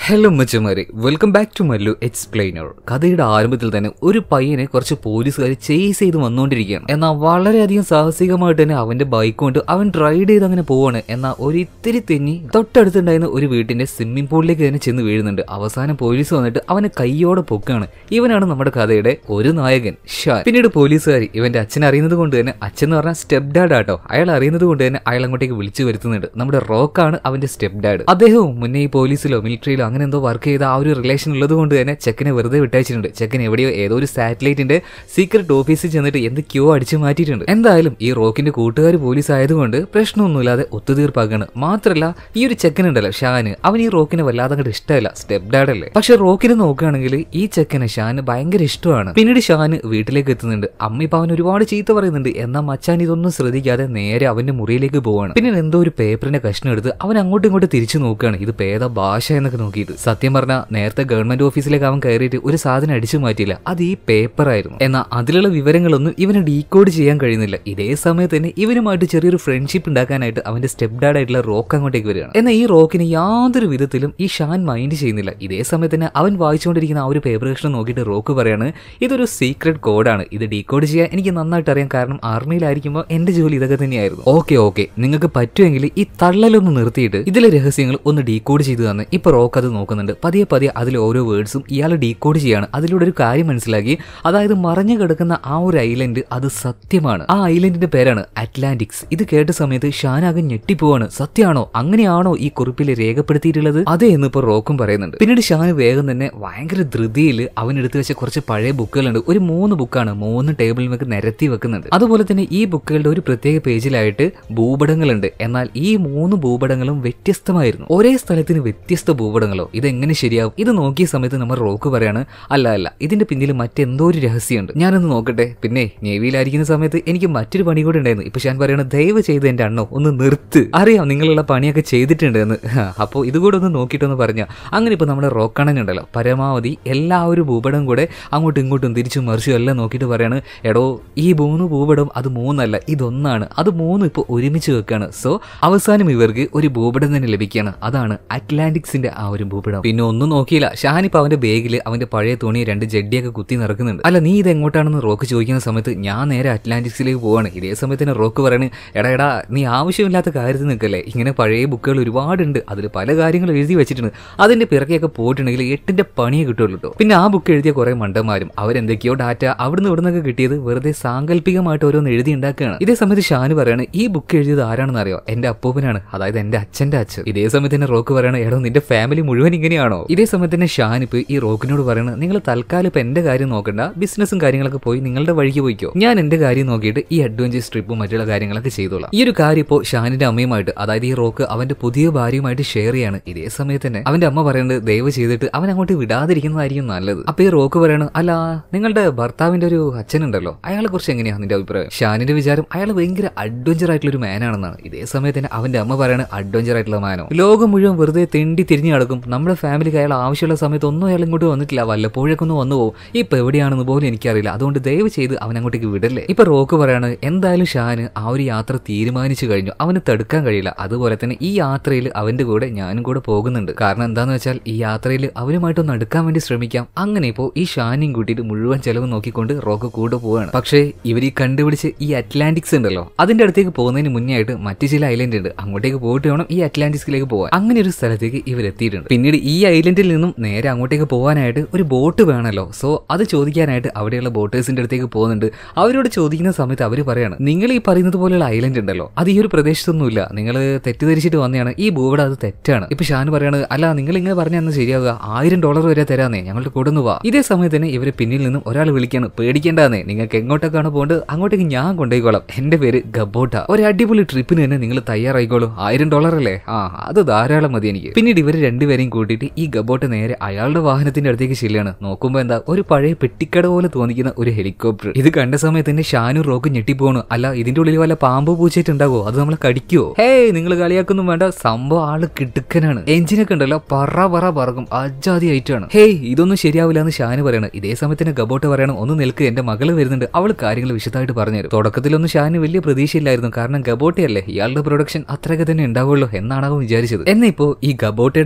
Hello മച്ചമാരെ welcome back to Mallu explainer കഥയുടെ ആരംഭത്തിൽ തന്നെ ഒരു പയ്യനെ കുറച്ച് പോലീസുകാർ ചേസ് ചെയ്ത് വന്നുകൊണ്ടിരിക്കുകയാണ് എന്നാൽ വളരെയധികം സാഹസികമായിട്ട് തന്നെ അവന്റെ ബൈക്ക് കൊണ്ട് അവൻ റൈഡ് ചെയ്ത് അങ്ങനെ പോവാണ് എന്നാൽ ഒരു ഇത്തിരി തെന്നി തൊട്ടടുത്തുണ്ടായിരുന്ന ഒരു വീട്ടിന്റെ സ്വിമ്മിംഗ് പൂളിലേക്ക് തന്നെ ചെന്ന് വീഴുന്നുണ്ട് അവസാനം പോലീസ് വന്നിട്ട് അവനെ കൈയോടെ പൊക്കാണ് ഇവനാണ് നമ്മുടെ കഥയുടെ ഒരു നായകൻ ഷാൻ പിന്നീട് പോലീസുകാർ ഇവന്റെ അച്ഛൻ അറിയുന്നത് കൊണ്ട് തന്നെ അച്ഛൻ എന്ന് പറഞ്ഞാൽ സ്റ്റെപ്പ് ഡാഡ് ആട്ടോ അയാൾ അറിയുന്നത് കൊണ്ട് തന്നെ അയാൾ അങ്ങോട്ടേക്ക് വിളിച്ചു വരുത്തുന്നുണ്ട് നമ്മുടെ റോക്കാണ് അവന്റെ സ്റ്റെപ്പ് ഡാഡ് അദ്ദേഹവും മുന്നേ ഈ പോലീസിലോ മിലിറ്ററിയിലോ അങ്ങനെ എന്തോ വർക്ക് ചെയ്ത ആ ഒരു റിലേഷൻ ഉള്ളത് കൊണ്ട് തന്നെ ചെക്കനെ വെറുതെ വിട്ടയച്ചിട്ടുണ്ട് ചെക്കൻ എവിടെയോ ഏതോ ഒരു സാറ്റലൈറ്റിന്റെ സീക്രട്ട് ഓഫീസിൽ ചെന്നിട്ട് എന്തൊക്കെയോ അടിച്ചു മാറ്റിയിട്ടുണ്ട് എന്തായാലും ഈ റോക്കിന്റെ കൂട്ടുകാർ പോലീസ് ആയതുകൊണ്ട് പ്രശ്നമൊന്നുമില്ലാതെ ഒത്തുതീർപ്പാക്കാണ് മാത്രല്ല ഈ ഒരു ചെക്കൻ ഉണ്ടല്ലോ ഷാന് അവൻ ഈ റോക്കിനെ വല്ലാതെ അങ്ങോട്ട് ഇഷ്ടമല്ല സ്റ്റെപ്പ് ഡാഡ് അല്ലേ പക്ഷെ റോക്കിനെ നോക്കുകയാണെങ്കിൽ ഈ ചെക്കനെ ഷാന് ഭയങ്കര ഇഷ്ടമാണ് പിന്നീട് ഷാന് വീട്ടിലേക്ക് എത്തുന്നുണ്ട് അമ്മ ഇപ്പൊ അവൻ ഒരുപാട് ചീത്ത പറയുന്നുണ്ട് എന്നാൽ മച്ചാൻ ഇതൊന്നും ശ്രദ്ധിക്കാതെ നേരെ അവന്റെ മുറിയിലേക്ക് പോവാണ് പിന്നെ എന്തോ ഒരു പേപ്പറിന്റെ കഷ്ണം എടുത്ത് അവൻ അങ്ങോട്ടും ഇങ്ങോട്ട് തിരിച്ചു നോക്കുകയാണ് ഇത് പേത ഭാഷ എന്നൊക്കെ നോക്കിയിട്ട് സത്യം പറഞ്ഞാൽ നേരത്തെ ഗവൺമെന്റ് ഓഫീസിലേക്ക് അവൻ കയറിയിട്ട് ഒരു സാധനം അടിച്ചു മാറ്റിയില്ല അത് ഈ പേപ്പർ ആയിരുന്നു എന്നാൽ അതിലുള്ള വിവരങ്ങളൊന്നും ഇവന് ഡീകോഡ് ചെയ്യാൻ കഴിയുന്നില്ല ഇതേ സമയത്ത് തന്നെ ഇവനുമായിട്ട് ചെറിയൊരു ഫ്രണ്ട്ഷിപ്പ് ഉണ്ടാക്കാനായിട്ട് അവന്റെ സ്റ്റെപ്പ് ഡാഡ് ആയിട്ടുള്ള റോക്ക് അങ്ങോട്ടേക്ക് വരികയാണ് എന്നാൽ ഈ റോക്കിന് യാതൊരു വിധത്തിലും ഈ ഷാൻ മൈൻഡ് ചെയ്യുന്നില്ല ഇതേ സമയത്ത് തന്നെ അവൻ വായിച്ചുകൊണ്ടിരിക്കുന്ന ആ ഒരു പേപ്പർ കഷ്ണം നോക്കിയിട്ട് റോക്ക് പറയാണ് ഇതൊരു സീക്രട്ട് കോഡാണ് ഇത് ഡീകോഡ് ചെയ്യാൻ എനിക്ക് നന്നായിട്ട് അറിയാം കാരണം ആർമിയിലായിരിക്കുമ്പോൾ എന്റെ ജോലി ഇതൊക്കെ തന്നെയായിരുന്നു ഓക്കെ ഓക്കെ നിങ്ങൾക്ക് പറ്റുമെങ്കിൽ ഈ തള്ളലൊന്ന് നിർത്തിയിട്ട് ഇതിലെ രഹസ്യങ്ങൾ ഒന്ന് ഡീകോഡ് ചെയ്തു തന്നെ ഇപ്പൊ റോക്ക് അത് നോക്കുന്നുണ്ട് പതിയെ പതിയെ അതിൽ ഓരോ വേർഡ്സും ഇയാൾ ഡീകോഡ് ചെയ്യാണ് അതിലൂടെ ഒരു കാര്യം മനസ്സിലാക്കി അതായത് മറഞ്ഞു കിടക്കുന്ന ആ ഒരു ഐലൻഡ് അത് സത്യമാണ് ആ ഐലൻഡിന്റെ പേരാണ് അറ്റ്ലാന്റിക്സ് ഇത് കേട്ട സമയത്ത് ഷാനാകെ ഞെട്ടിപ്പോവാണ് സത്യമാണോ അങ്ങനെയാണോ ഈ കുറിപ്പിൽ രേഖപ്പെടുത്തിയിട്ടുള്ളത് അതെ എന്ന് ഇപ്പൊ റോക്കും പറയുന്നുണ്ട് പിന്നീട് ഷാന് വേഗം തന്നെ ഭയങ്കര ധൃതിയിൽ അവൻ എടുത്തു വെച്ച കുറച്ച് പഴയ ബുക്കുകളുണ്ട് ഒരു മൂന്ന് ബുക്കാണ് മൂന്ന് ടേബിളിൽ വെക്ക് നിരത്തി വെക്കുന്നുണ്ട് അതുപോലെ തന്നെ ഈ ബുക്കുകളുടെ ഒരു പ്രത്യേക പേജിലായിട്ട് ഭൂപടങ്ങളുണ്ട് എന്നാൽ ഈ മൂന്ന് ഭൂപടങ്ങളും വ്യത്യസ്തമായിരുന്നു ഒരേ സ്ഥലത്തിന് വ്യത്യസ്ത ഭൂപടങ്ങളോ ഇതെങ്ങനെ ശരിയാവും ഇത് നോക്കിയ സമയത്ത് നമ്മൾ റോക്ക് പറയാണ് അല്ല അല്ല ഇതിന്റെ പിന്നിൽ മറ്റെന്തോ ഒരു രഹസ്യമുണ്ട് ഞാനൊന്ന് നോക്കട്ടെ പിന്നെ നേവിയിലായിരിക്കുന്ന സമയത്ത് എനിക്ക് മറ്റൊരു പണി കൂടെ ഉണ്ടായിരുന്നു ഇപ്പൊ ഞാൻ പറയണ ദയവ് ചെയ്ത് എന്റെ അണ്ണോ ഒന്ന് നിർത്ത് അറിയാം നിങ്ങളുള്ള പണിയൊക്കെ ചെയ്തിട്ടുണ്ട് എന്ന് അപ്പോൾ ഇതുകൂടെ ഒന്ന് നോക്കിയിട്ടൊന്ന് പറഞ്ഞ അങ്ങനെ ഇപ്പൊ നമ്മുടെ റോക്കണൻ ഉണ്ടല്ലോ പരമാവധി എല്ലാ ഒരു ഭൂപടം കൂടെ അങ്ങോട്ടും ഇങ്ങോട്ടും തിരിച്ചും മറിച്ചും എല്ലാം നോക്കിയിട്ട് പറയാണ് എടോ ഈ മൂന്ന് ഭൂപടം അത് മൂന്നല്ല ഇതൊന്നാണ് അത് മൂന്ന് ഇപ്പോൾ ഒരുമിച്ച് വെക്കാണ് സോ അവസാനം ഇവർക്ക് ഒരു ഭൂപടം തന്നെ ലഭിക്കുകയാണ് അതാണ് അറ്റ്ലാന്റിക്സിന്റെ ആ ഒരു ഭൂപടം പിന്നെ ഒന്നും നോക്കിയില്ല ഷാനിപ്പോ അവന്റെ ബാഗിൽ അവന്റെ പഴയ തുണി രണ്ട് ജഡ്ഡിയൊക്കെ കുത്തി നിറക്കുന്നുണ്ട് അല്ല നീ ഇത് എങ്ങോട്ടാണെന്ന് റോക്ക് ചോദിക്കുന്ന സമയത്ത് ഞാൻ നേരെ അറ്റ്ലാന്റിക്സിലേക്ക് പോവാണ് ഇതേ സമയത്ത് തന്നെ റോക്ക് പറയാണ് എടാ എടാ നീ ആവശ്യമില്ലാത്ത കാര്യത്തിൽ നിൽക്കല്ലേ ഇങ്ങനെ പഴയ ബുക്കുകൾ ഒരുപാടുണ്ട് അതിൽ പല കാര്യങ്ങളും എഴുതി വെച്ചിട്ടുണ്ട് അതിന്റെ പിറകെയൊക്കെ പോയിട്ടുണ്ടെങ്കിൽ എട്ടിന്റെ പണിയെ കിട്ടുള്ളൂ കേട്ടോ പിന്നെ ആ ബുക്ക് എഴുതിയ കുറെ മണ്ടന്മാരും അവരെന്തൊക്കെയോ ഡാറ്റ അവിടുന്ന് ഇവിടുന്നൊക്കെ കിട്ടിയത് വെറുതെ സാങ്കല്പികമായിട്ട് ഓരോന്ന് എഴുതി ഉണ്ടാക്കുകയാണ് ഇതേ സമയത്ത് ഷാന് പറയാണ് ഈ ബുക്ക് എഴുതിയത് ആരാണെന്ന് അറിയോ എന്റെ അപ്പൂപ്പനാണ് അതായത് എന്റെ അച്ഛന്റെ അച്ഛൻ ഇതേ സമയത്ത് തന്നെ റോക്ക് പറയാണ് എടോ നിന്റെ ഫാമിലി മുഴുവൻ ഇങ്ങനെയാണോ ഇതേ സമയത്ത് തന്നെ ഷാൻ ഇപ്പൊ ഈ റോക്കിനോട് പറയണത് നിങ്ങൾ തൽക്കാലം ഇപ്പൊ എന്റെ കാര്യം നോക്കണ്ട ബിസിനസ്സും കാര്യങ്ങളൊക്കെ പോയി നിങ്ങളുടെ വഴിക്ക് പോയിക്കോ ഞാൻ എന്റെ കാര്യം നോക്കിയിട്ട് ഈ അഡ്വഞ്ചർ ട്രിപ്പും മറ്റുള്ള കാര്യങ്ങളൊക്കെ ചെയ്തോളാം ഈ ഒരു കാര്യം ഇപ്പോൾ ഷാനിന്റെ അമ്മയുമായിട്ട് അതായത് ഈ റോക്ക് അവന്റെ പുതിയ ഭാര്യയുമായിട്ട് ഷെയർ ചെയ്യാണ് ഇതേ സമയത്ത് തന്നെ അവന്റെ അമ്മ പറയുന്നത് ദയവ് ചെയ്തിട്ട് അവൻ അങ്ങോട്ട് വിടാതിരിക്കുന്നതായിരിക്കും നല്ലത് അപ്പൊ ഈ റോക്ക് പറയണ അല്ല നിങ്ങളുടെ ഭർത്താവിന്റെ ഒരു അച്ഛനുണ്ടല്ലോ അയാളെ കുറിച്ച് എങ്ങനെയാ നിന്റെ അഭിപ്രായം ഷാനിന്റെ വിചാരം അയാൾ ഭയങ്കര അഡ്വഞ്ചർ ആയിട്ടുള്ള ഒരു മാനാണെന്നാണ് ഇതേ സമയത്ത് തന്നെ അവന്റെ അമ്മ പറയണ അഡ്വഞ്ചർ ആയിട്ടുള്ള മാനോ ലോകം മുഴുവൻ വെറുതെ തെണ്ടി തിരിഞ്ഞു നടക്കും നമ്മുടെ ഫാമിലിക്ക് അയാൾ ആവശ്യമുള്ള സമയത്ത് ഒന്നും അയാൾ ഇങ്ങോട്ട് വന്നിട്ടില്ല വല്ലപ്പോഴൊക്കെ ഒന്ന് വന്നു പോകും ഇപ്പൊ എവിടെയാണെന്ന് പോലും എനിക്കറിയില്ല അതുകൊണ്ട് ദയവ് ചെയ്ത് അവൻ അങ്ങോട്ടേക്ക് വിടല്ലേ ഇപ്പൊ റോക്ക് പറയാണ് എന്തായാലും ഷാന് ആ ഒരു യാത്ര തീരുമാനിച്ചു കഴിഞ്ഞു അവന് തടുക്കാൻ കഴിയില്ല അതുപോലെ തന്നെ ഈ യാത്രയിൽ അവന്റെ കൂടെ ഞാനും കൂടെ പോകുന്നുണ്ട് കാരണം എന്താന്ന് വെച്ചാൽ ഈ യാത്രയിൽ അവനുമായിട്ടൊന്ന് അടുക്കാൻ വേണ്ടി ശ്രമിക്കാം അങ്ങനെ ഇപ്പോ ഈ ഷാനിയും കൂട്ടിയിട്ട് മുഴുവൻ ചെലവ് നോക്കിക്കൊണ്ട് റോക്ക് കൂടെ പോവാണ് പക്ഷേ ഇവർ ഈ കണ്ടുപിടിച്ച് ഈ അറ്റ്ലാന്റിക്സ് ഉണ്ടല്ലോ അതിന്റെ അടുത്തേക്ക് പോകുന്നതിന് മുന്നേ ആയിട്ട് മറ്റു ചില ഐലൻഡ് ഉണ്ട് അങ്ങോട്ടേക്ക് പോയിട്ട് വേണം ഈ അറ്റ്ലാന്റിക്സിലേക്ക് പോകാൻ അങ്ങനെ ഒരു സ്ഥലത്തേക്ക് ഇവർ എത്തിയിട്ടുണ്ട് പിന്നീട് ഈ ഐലൻഡിൽ നിന്നും നേരെ അങ്ങോട്ടേക്ക് പോകാനായിട്ട് ഒരു ബോട്ട് വേണമല്ലോ സോ അത് ചോദിക്കാനായിട്ട് അവിടെയുള്ള ബോട്ടേഴ്സിന്റെ അടുത്തേക്ക് പോകുന്നുണ്ട് അവരോട് ചോദിക്കുന്ന സമയത്ത് അവർ പറയാണ് നിങ്ങൾ ഈ പറയുന്നത് പോലെയുള്ള ഐലൻഡ് ഉണ്ടല്ലോ അത് ഈ ഒരു പ്രദേശത്തൊന്നുമില്ല നിങ്ങൾ തെറ്റിദ്ധരിച്ചിട്ട് വന്നതാണ് ഈ ഭൂപടം അത് തെറ്റാണ് ഇപ്പൊ ഷാൻ പറയാണ് അല്ല നിങ്ങൾ ഇങ്ങനെ പറഞ്ഞാൽ ശരിയാവുക ആയിരം ഡോളർ വരെ തരാന്നേ ഞങ്ങളുടെ കൊടുന്നു വാ ഇതേ സമയത്ത് തന്നെ ഇവര് പിന്നിൽ നിന്നും ഒരാൾ വിളിക്കാണ് പേടിക്കേണ്ടാന്നേ നിങ്ങൾക്ക് എങ്ങോട്ടൊക്കെയാണ് പോകേണ്ടത് അങ്ങോട്ടേക്ക് ഞാൻ കൊണ്ടുപോയിക്കോളാം എന്റെ പേര് ഗബോട്ട ഒരു അടിപൊളി ട്രിപ്പിന് തന്നെ നിങ്ങൾ തയ്യാറായിക്കോളൂ ആയിരം ഡോളർ അല്ലേ ആ അത് ധാരാളം മതി എനിക്ക് പിന്നീട് ഇവർ രണ്ടുപേരെയും കൂട്ടിയിട്ട് ഈ ഗബോട്ട് നേരെ അയാളുടെ വാഹനത്തിന്റെ അടുത്തേക്ക് ചെല്ലുകയാണ് നോക്കുമ്പോ എന്താ ഒരു പഴയ പെട്ടിക്കട പോലെ തോന്നിക്കുന്ന ഒരു ഹെലികോപ്റ്റർ ഇത് കണ്ട സമയത്ത് തന്നെ ഷാനും റോക്കും ഞെട്ടിപ്പോണു അല്ല ഇതിന്റെ ഉള്ളിൽ വല്ല പാമ്പ് പൂച്ചയിട്ടുണ്ടാവോ അത് നമ്മളെ കടിക്കുവോ ഹേയ് നിങ്ങൾ കളിയാക്കൊന്നും വേണ്ട സംഭവം ആള് കിടുക്കനാണ് എഞ്ചിനൊക്കെ ഉണ്ടല്ലോ പറ പറ പറക്കും അജാതി ആയിട്ടാണ് ഹേയ് ഇതൊന്നും ശരിയാവില്ല എന്ന് ഷാന് പറയണം ഇതേ സമയത്ത് തന്നെ ഗബോട്ട് പറയണം ഒന്ന് നിൽക്ക് എന്റെ മകള് വരുന്നുണ്ട് അവൾ കാര്യങ്ങൾ വിശദമായിട്ട് പറഞ്ഞുതരും തുടക്കത്തിലൊന്നും ഷാന് വലിയ പ്രതീക്ഷയില്ലായിരുന്നു കാരണം ഗബോട്ടയല്ലേ ഇയാളുടെ പ്രൊഡക്ഷൻ അത്രയൊക്കെ തന്നെ ഉണ്ടാവുള്ളൂ എന്നാണ് അവൻ വിചാരിച്ചത് എന്നാ ഇപ്പോ ഈ ഗബോട്ടയുടെ മകളായിട്ടുള്ള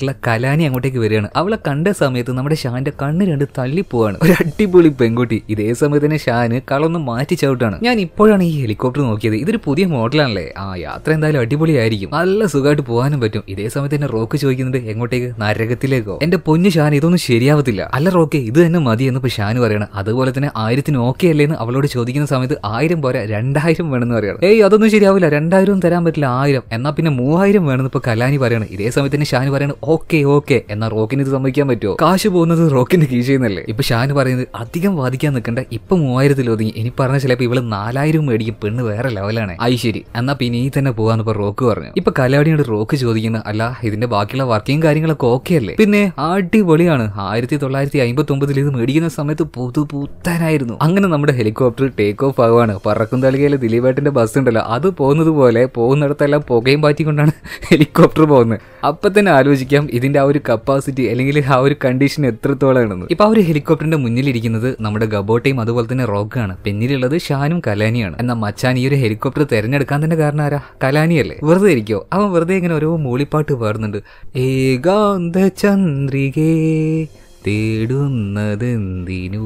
ആയിട്ടുള്ള കലാനി അങ്ങോട്ടേക്ക് വരികയാണ് അവളെ കണ്ട സമയത്ത് നമ്മുടെ ഷാന്റെ കണ്ണ് രണ്ട് തള്ളിപ്പോവാണ് ഒരു അടിപൊളി പെൺകുട്ടി ഇതേ സമയത്ത് തന്നെ ഷാന് കളൊന്ന് മാറ്റി ചവിട്ടാണ് ഞാൻ ഇപ്പോഴാണ് ഈ ഹെലികോപ്റ്റർ നോക്കിയത് ഇതൊരു പുതിയ മോഡലാണല്ലേ ആ യാത്ര എന്തായാലും അടിപൊളിയായിരിക്കും നല്ല സുഖമായിട്ട് പോകാനും പറ്റും ഇതേ സമയത്ത് തന്നെ റോക്ക് ചോദിക്കുന്നുണ്ട് എങ്ങോട്ടേക്ക് നരകത്തിലേക്കോ എന്റെ പൊന്നു ഷാൻ ഇതൊന്നും ശരിയാവത്തില്ല അല്ല റോക്കെ ഇത് തന്നെ മതി എന്ന് ഇപ്പൊ ഷാൻ പറയണം അതുപോലെ തന്നെ ആയിരത്തിന് ഓക്കെ അല്ലേ എന്ന് അവളോട് ചോദിക്കുന്ന സമയത്ത് ആയിരം പോരാ രണ്ടായിരം വേണമെന്ന് പറയണം ഏയ് അതൊന്നും ശരിയാവില്ല രണ്ടായിരം തരാൻ പറ്റില്ല ആയിരം എന്നാ പിന്നെ മൂവായിരം വേണമെന്ന് ഇപ്പൊ കലാനി പറയണം ഇതേ സമയത്ത് തന്നെ ഷാൻ പറയണം ഓക്കെ ഓക്കെ എന്നാ റോക്കിന് ഇത് സമ്മതിക്കാൻ പറ്റുമോ കാശ് പോകുന്നത് റോക്കിന്റെ കീശയെന്നല്ലേ ഇപ്പൊ ഷാൻ പറയുന്നത് അധികം വാദിക്കാൻ നിൽക്കണ്ട ഇപ്പൊ മൂവായിരത്തിൽ ഒതുങ്ങി ഇനി പറഞ്ഞ ചിലപ്പോ ഇവള് നാലായിരം മേടിക്കും പെണ്ണ് വേറെ ലെവലാണ് ഐ ശരി എന്നാ പിന്നെ ഈ തന്നെ പോവാന്ന് ഇപ്പൊ റോക്ക് പറഞ്ഞു ഇപ്പൊ കലാടിയോട് റോക്ക് ചോദിക്കുന്ന അല്ല ഇതിന്റെ ബാക്കിയുള്ള വർക്കിംഗ് കാര്യങ്ങളൊക്കെ ഓക്കെ അല്ലേ പിന്നെ അടിപൊളിയാണ് ആയിരത്തി തൊള്ളായിരത്തി അമ്പത്തി ഒമ്പതിൽ ഇത് മേടിക്കുന്ന സമയത്ത് പുതു പുത്തനായിരുന്നു അങ്ങനെ നമ്മുടെ ഹെലികോപ്റ്റർ ടേക്ക് ഓഫ് ആവുകയാണ് പറക്കും തളികയിലെ ദിലീപേട്ടന്റെ ബസ് ഉണ്ടല്ലോ അത് പോകുന്നത് പോലെ പോകുന്നിടത്തെല്ലാം പുകയും പാറ്റിക്കൊണ്ടാണ് ഹെലികോപ്റ്റർ പോകുന്നത് അപ്പൊ തന്നെ ആലോചിക്കാം ഇതിന്റെ ആ ഒരു കപ്പാസിറ്റി അല്ലെങ്കിൽ ആ ഒരു കണ്ടീഷൻ എത്രത്തോളമാണെന്ന് ഇപ്പൊ ആ ഒരു ഹെലികോപ്റ്ററിന്റെ മുന്നിലിരിക്കുന്നത് നമ്മുടെ ഗബോട്ടയും അതുപോലെ തന്നെ റോക്കാണ് പിന്നിലുള്ളത് ഷാനും കലാനിയാണ് എന്നാൽ മച്ചാൻ ഈ ഒരു ഹെലികോപ്റ്റർ തിരഞ്ഞെടുക്കാൻ തന്നെ കാരണം ആരാ കലാനിയല്ലേ വെറുതെ ഇരിക്കോ അവൻ വെറുതെ ഇങ്ങനെ ഓരോ മൂളിപ്പാട്ട് പാടുന്നുണ്ട് ഏകാന്ത ചന്ദ്രികേ തേടുന്നതെന്തിനു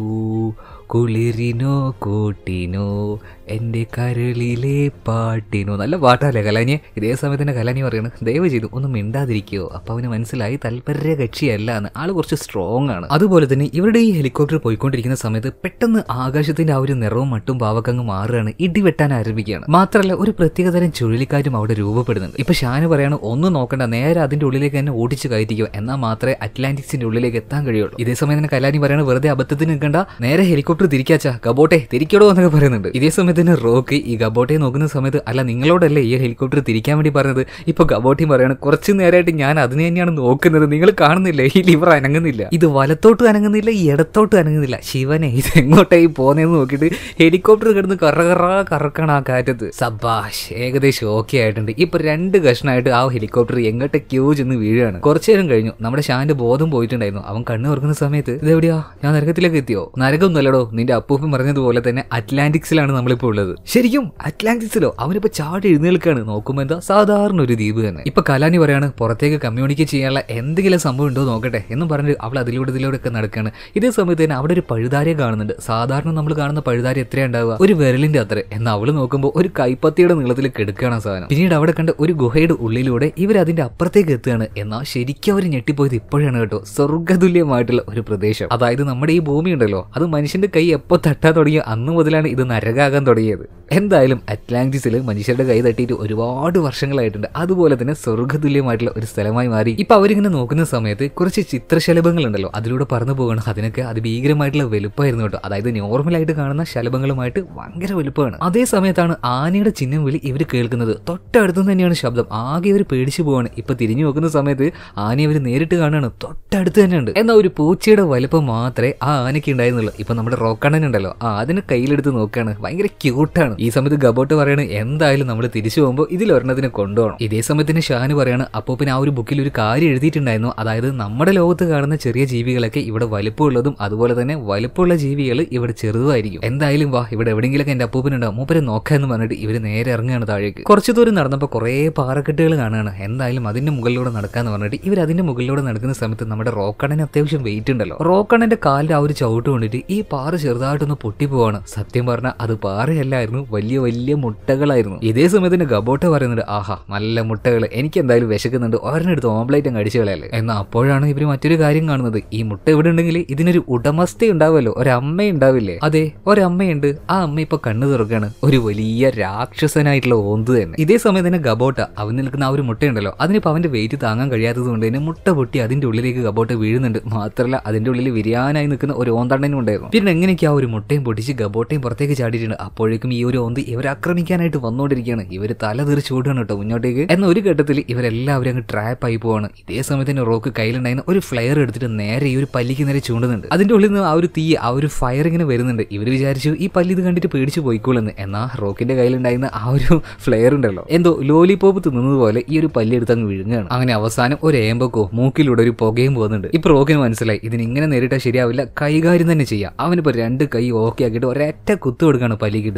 കുളിരിനോ കൂട്ടിനോ എൻ്റെ കരളിലെ പാട്ടിനോ നല്ല പാട്ടല്ലേ കലാനിയെ ഇതേ സമയത്ത് തന്നെ കലാനി പറയാണ് ദയവ് ചെയ്തു ഒന്നും മിണ്ടാതിരിക്കോ അപ്പൊ അവന് മനസ്സിലായി തൽപര്യ കക്ഷിയല്ല എന്ന് ആള് കുറച്ച് സ്ട്രോങ് ആണ് അതുപോലെ തന്നെ ഇവരുടെ ഈ ഹെലികോപ്റ്റർ പോയിക്കൊണ്ടിരിക്കുന്ന സമയത്ത് പെട്ടെന്ന് ആകാശത്തിന്റെ ആ ഒരു നിറവും മട്ടും ഭാവക്കങ്ങ് മാറുകയാണ് ഇടിവെട്ടാൻ ആരംഭിക്കുകയാണ് മാത്രമല്ല ഒരു പ്രത്യേകതരം ചുഴലിക്കാറ്റും അവിടെ രൂപപ്പെടുന്നുണ്ട് ഇപ്പൊ ഷാന് പറയാണ് ഒന്നും നോക്കണ്ട നേരെ അതിന്റെ ഉള്ളിലേക്ക് തന്നെ ഓടിച്ച് കയറ്റിക്കോ എന്നാൽ മാത്രമേ അറ്റ്ലാന്റിക്സിന്റെ ഉള്ളിലേക്ക് എത്താൻ കഴിയുള്ളൂ ഇതേ സമയം തന്നെ കലാനി പറയാണ് വെറുതെ അബദ്ധത്തിന് നിൽക്കണ്ട നേരെ ഹെലികോപ്റ്റർ തിരിക്കാച്ചാ ഗബോട്ടെ തിരിക്കടോ എന്നൊക്കെ പറയുന്നുണ്ട് ഇതേ സമയത്ത് തന്നെ റോക്ക് ഈ ഗബോട്ടെ നോക്കുന്ന സമയത്ത് അല്ല നിങ്ങളോടല്ലേ ഈ ഹെലികോപ്റ്റർ തിരിക്കാൻ വേണ്ടി പറഞ്ഞത് ഇപ്പൊ ഗബോട്ടി പറയാണ് കുറച്ച് നേരമായിട്ട് ഞാൻ അതിനെ തന്നെയാണ് നോക്കുന്നത് നിങ്ങൾ കാണുന്നില്ല ഈ ലിവർ അനങ്ങുന്നില്ല ഇത് വലത്തോട്ട് അനങ്ങുന്നില്ല ഈ ഇടത്തോട്ട് അനങ്ങുന്നില്ല ശിവനെ ഇത് എങ്ങോട്ടായി പോന്നേന്ന് നോക്കിയിട്ട് ഹെലികോപ്റ്റർ കിടന്ന് കറകറ കറക്കണം ആ കാറ്റത്ത് സബാഷ് ഏകദേശം ഓക്കെ ആയിട്ടുണ്ട് ഇപ്പൊ രണ്ട് കഷ്ണമായിട്ട് ആ ഹെലികോപ്റ്റർ എങ്ങോട്ടൊക്കെയോ ചെന്ന് വീഴുകയാണ് കുറച്ചു നേരം കഴിഞ്ഞു നമ്മുടെ ഷാന്റെ ബോധം പോയിട്ടുണ്ടായിരുന്നു അവൻ കണ്ണ് തുറക്കുന്ന സമയത്ത് ഇതെവിടെയാ ഞാൻ നരകത്തിലേക്ക് എത്തിയോ നരകമൊന്നുമല്ലടോ നിന്റെ അപ്പൂപ്പൻ പറഞ്ഞതുപോലെ തന്നെ അറ്റ്ലാന്റിക്സിലാണ് നമ്മളിപ്പോ ഉള്ളത് ശരിക്കും അറ്റ്ലാന്റിക്സിലോ അവനിപ്പോ ചാടി എഴുന്നേൽക്കാണ് നോക്കുമ്പോ എന്താ സാധാരണ ഒരു ദ്വീപ് തന്നെ ഇപ്പൊ കലാനി പറയാണ് പുറത്തേക്ക് കമ്മ്യൂണിക്കേറ്റ് ചെയ്യാനുള്ള എന്തെങ്കിലും സംഭവം ഉണ്ടോ നോക്കട്ടെ എന്ന് പറഞ്ഞ് അവൾ അതിലൂടെ ഇതിലൂടെ ഒക്കെ നടക്കുകയാണ് ഇതേ സമയത്ത് തന്നെ അവിടെ ഒരു പഴുതാരെ കാണുന്നുണ്ട് സാധാരണ നമ്മൾ കാണുന്ന പഴുതാര എത്രയാ ഉണ്ടാവുക ഒരു വിരലിന്റെ അത്ര എന്നാൽ അവള് നോക്കുമ്പോൾ ഒരു കൈപ്പത്തിയുടെ നീളത്തിൽ കെടുക്കുകയാണ് ആ സാധനം പിന്നീട് അവിടെ കണ്ട ഒരു ഗുഹയുടെ ഉള്ളിലൂടെ ഇവർ അതിന്റെ അപ്പുറത്തേക്ക് എത്തുകയാണ് എന്നാൽ ശരിക്കും അവർ ഞെട്ടിപ്പോയത് ഇപ്പോഴാണ് കേട്ടോ സ്വർഗ്ഗതുല്യമായിട്ടുള്ള ഒരു പ്രദേശം അതായത് നമ്മുടെ ഈ ഭൂമി ഉണ്ടല്ലോ അത് മനുഷ്യന്റെ കൈ എപ്പോൾ തട്ടാൻ തുടങ്ങിയോ അന്ന് മുതലാണ് ഇത് നരകാകാൻ തുടങ്ങിയത് എന്തായാലും അറ്റ്ലാന്റിസിൽ മനുഷ്യരുടെ കൈ തട്ടിയിട്ട് ഒരുപാട് വർഷങ്ങളായിട്ടുണ്ട് അതുപോലെ തന്നെ സ്വർഗ്ഗതുല്യമായിട്ടുള്ള ഒരു സ്ഥലമായി മാറി ഇപ്പൊ അവരിങ്ങനെ നോക്കുന്ന സമയത്ത് കുറച്ച് ചിത്രശലഭങ്ങൾ ഉണ്ടല്ലോ അതിലൂടെ പറന്നു പോകണം അതിനൊക്കെ അതിഭീകരമായിട്ടുള്ള വലുപ്പമായിരുന്നു കേട്ടോ അതായത് നോർമലായിട്ട് കാണുന്ന ശലഭങ്ങളുമായിട്ട് ഭയങ്കര വലുപ്പമാണ് അതേ സമയത്താണ് ആനയുടെ ചിഹ്നം വിളി ഇവർ കേൾക്കുന്നത് തൊട്ടടുത്ത് തന്നെയാണ് ശബ്ദം ആകെ ഇവർ പേടിച്ചു പോവാണ് ഇപ്പൊ തിരിഞ്ഞു നോക്കുന്ന സമയത്ത് ആനയെ അവർ നേരിട്ട് കാണുകയാണ് തൊട്ടടുത്ത് തന്നെ ഉണ്ട് എന്നാൽ ഒരു പൂച്ചയുടെ വലുപ്പം മാത്രമേ ആ ആനയ്ക്ക് ഉണ്ടായിരുന്നുള്ളൂ ഇപ്പൊ നമ്മുടെ റോക്കണ്ണൻ ഉണ്ടല്ലോ ആ അതിനെ കയ്യിലെടുത്ത് നോക്കുകയാണ് ഭയങ്കര ക്യൂട്ടാണ് ഈ സമയത്ത് ഗബോട്ട് പറയാണ് എന്തായാലും നമ്മൾ തിരിച്ചു പോകുമ്പോൾ ഇതിൽ ഒരെണ്ണത്തിനെ കൊണ്ടുപോകണം ഇതേ സമയത്തിന് ഷാന് പറയാണ് അപ്പോൾ പിന്നെ ആ ഒരു ബുക്കിൽ ഒരു കാര്യം എഴുതിയിട്ടുണ്ടായിരുന്നു അതായത് നമ്മുടെ ലോകത്ത് കാണുന്ന ചെറിയ ജീവികളൊക്കെ ഇവിടെ വലുപ്പമുള്ളതും അതുപോലെ തന്നെ വലുപ്പമുള്ള ജീവികൾ ഇവിടെ ചെറുതുമായിരിക്കും എന്തായാലും വാ ഇവിടെ എവിടെയെങ്കിലൊക്കെ എന്റെ അപ്പൂപ്പനുണ്ടാവും മൂപ്പരെ നോക്കാന്ന് പറഞ്ഞിട്ട് ഇവര് നേരെ ഇറങ്ങുകയാണ് താഴേക്ക് കുറച്ചു ദൂരം നടന്നപ്പോൾ കുറേ പാറക്കെട്ടുകൾ കാണുകയാണ് എന്തായാലും അതിന്റെ മുകളിലൂടെ നടക്കാന്ന് പറഞ്ഞിട്ട് ഇവർ അതിന്റെ മുകളിലൂടെ നടക്കുന്ന സമയത്ത് നമ്മുടെ റോക്കണ്ണന് അത്യാവശ്യം വെയിറ്റ് ഉണ്ടല്ലോ റോക്കണ്ണന്റെ കാലിന്റെ ആ ഒരു ചവിട്ട് കൊണ്ടിട്ട് ഈ പാറ ചെറുതായിട്ടൊന്ന് പൊട്ടിപ്പോവാണ് സത്യം പറഞ്ഞാൽ അത് പാറയല്ലായിരുന്നു വലിയ വലിയ മുട്ടകളായിരുന്നു ഇതേ സമയത്തിന് ഗബോട്ട പറയുന്നുണ്ട് ആഹാ നല്ല മുട്ടകൾ എനിക്ക് എന്തായാലും വിശക്കുന്നുണ്ട് ഒരെണ്ണെടുത്ത് ഓംപ്ലേറ്റ് അങ്ങ് അടിച്ചു കളയല്ലേ എന്നാൽ അപ്പോഴാണ് ഇവർ മറ്റൊരു കാര്യം കാണുന്നത് ഈ മുട്ട ഇവിടെ ഉണ്ടെങ്കിൽ ഇതിനൊരു ഉടമസ്ഥ ഉണ്ടാവുമല്ലോ ഒരമ്മ ഉണ്ടാവില്ലേ അതെ ഒരമ്മയുണ്ട് ആ അമ്മ ഇപ്പൊ കണ്ണു തുറക്കാണ് ഒരു വലിയ രാക്ഷസനായിട്ടുള്ള ഓന്ത് തന്നെ ഇതേ സമയം തന്നെ ഗബോട്ട അവൻ നിൽക്കുന്ന ആ ഒരു മുട്ടയുണ്ടല്ലോ അതിനിപ്പോ അവന്റെ വെയിറ്റ് താങ്ങാൻ കഴിയാത്തത് കൊണ്ട് തന്നെ മുട്ട പൊട്ടി അതിന്റെ ഉള്ളിലേക്ക് ഗബോട്ട വീഴുന്നുണ്ട് മാത്രമല്ല അതിന്റെ ഉള്ളിൽ വിരിയാനായി നിൽക്കുന്ന ഒരു ഓന്തണ്ണനും ഉണ്ടായിരുന്നു പിന്നെ എങ്ങനെയൊക്കെ ആ ഒരു മുട്ടയും പൊട്ടിച്ച് ഗബോട്ടയും പുറത്തേക്ക് ചാടിയിട്ടുണ്ട് അപ്പോഴേക്കും ഈ ഒരു ഓന്ത് ഇവരെ ആക്രമിക്കാനായിട്ട് വന്നുകൊണ്ടിരിക്കുകയാണ് ഇവർ തല തീർച്ച് ഓടുകയാണ് കേട്ടോ മുന്നോട്ടേക്ക് എന്ന ഒരു ഘട്ടത്തിൽ ഇവരെല്ലാവരും അങ്ങ് ട്രാപ്പ് ആയി പോവാണ് ഇതേ സമയത്തിന് റോക്ക് കയ്യിലുണ്ടായിരുന്ന ഒരു ഫ്ലെയർ എടുത്തിട്ട് നേരെ ഈ ഒരു പല്ലിക്ക് നേരെ ചൂണ്ടുന്നുണ്ട് അതിന്റെ ഉള്ളിൽ നിന്ന് ആ ഒരു തീ ആ ഒരു ഫയർ ഇങ്ങനെ വരുന്നുണ്ട് ഇവർ വിചാരിച്ചു ഈ പല്ലി ഇത് കണ്ടിട്ട് പേടിച്ച് പോയിക്കോളെന്ന് എന്നാ റോക്കിന്റെ കയ്യിലുണ്ടായിരുന്ന ആ ഒരു ഫ്ലെയർ ഉണ്ടല്ലോ എന്തോ ലോലിപോപ്പ് തിന്നുന്നത് പോലെ ഈ ഒരു പല്ലി എടുത്ത് അങ്ങ് വിഴുങ്ങുകയാണ് അങ്ങനെ അവസാനം ഒരു ഏമ്പക്കോ മൂക്കിലൂടെ ഒരു പുകയും പോകുന്നുണ്ട് ഇപ്പൊ റോക്കിന് മനസ്സിലായി ഇതിന് ഇങ്ങനെ നേരിട്ടാൽ ശരിയാവില്ല കൈകാര്യം തന്നെ ചെയ്യാം അവനിപ്പോ രണ്ട് കൈ ഓക്കെ ആക്കിയിട്ട് ഒരൊറ്റ കുത്തു കൊടുക്കാണ് പല്ലി കിട്ടത് അല്ല ഇത്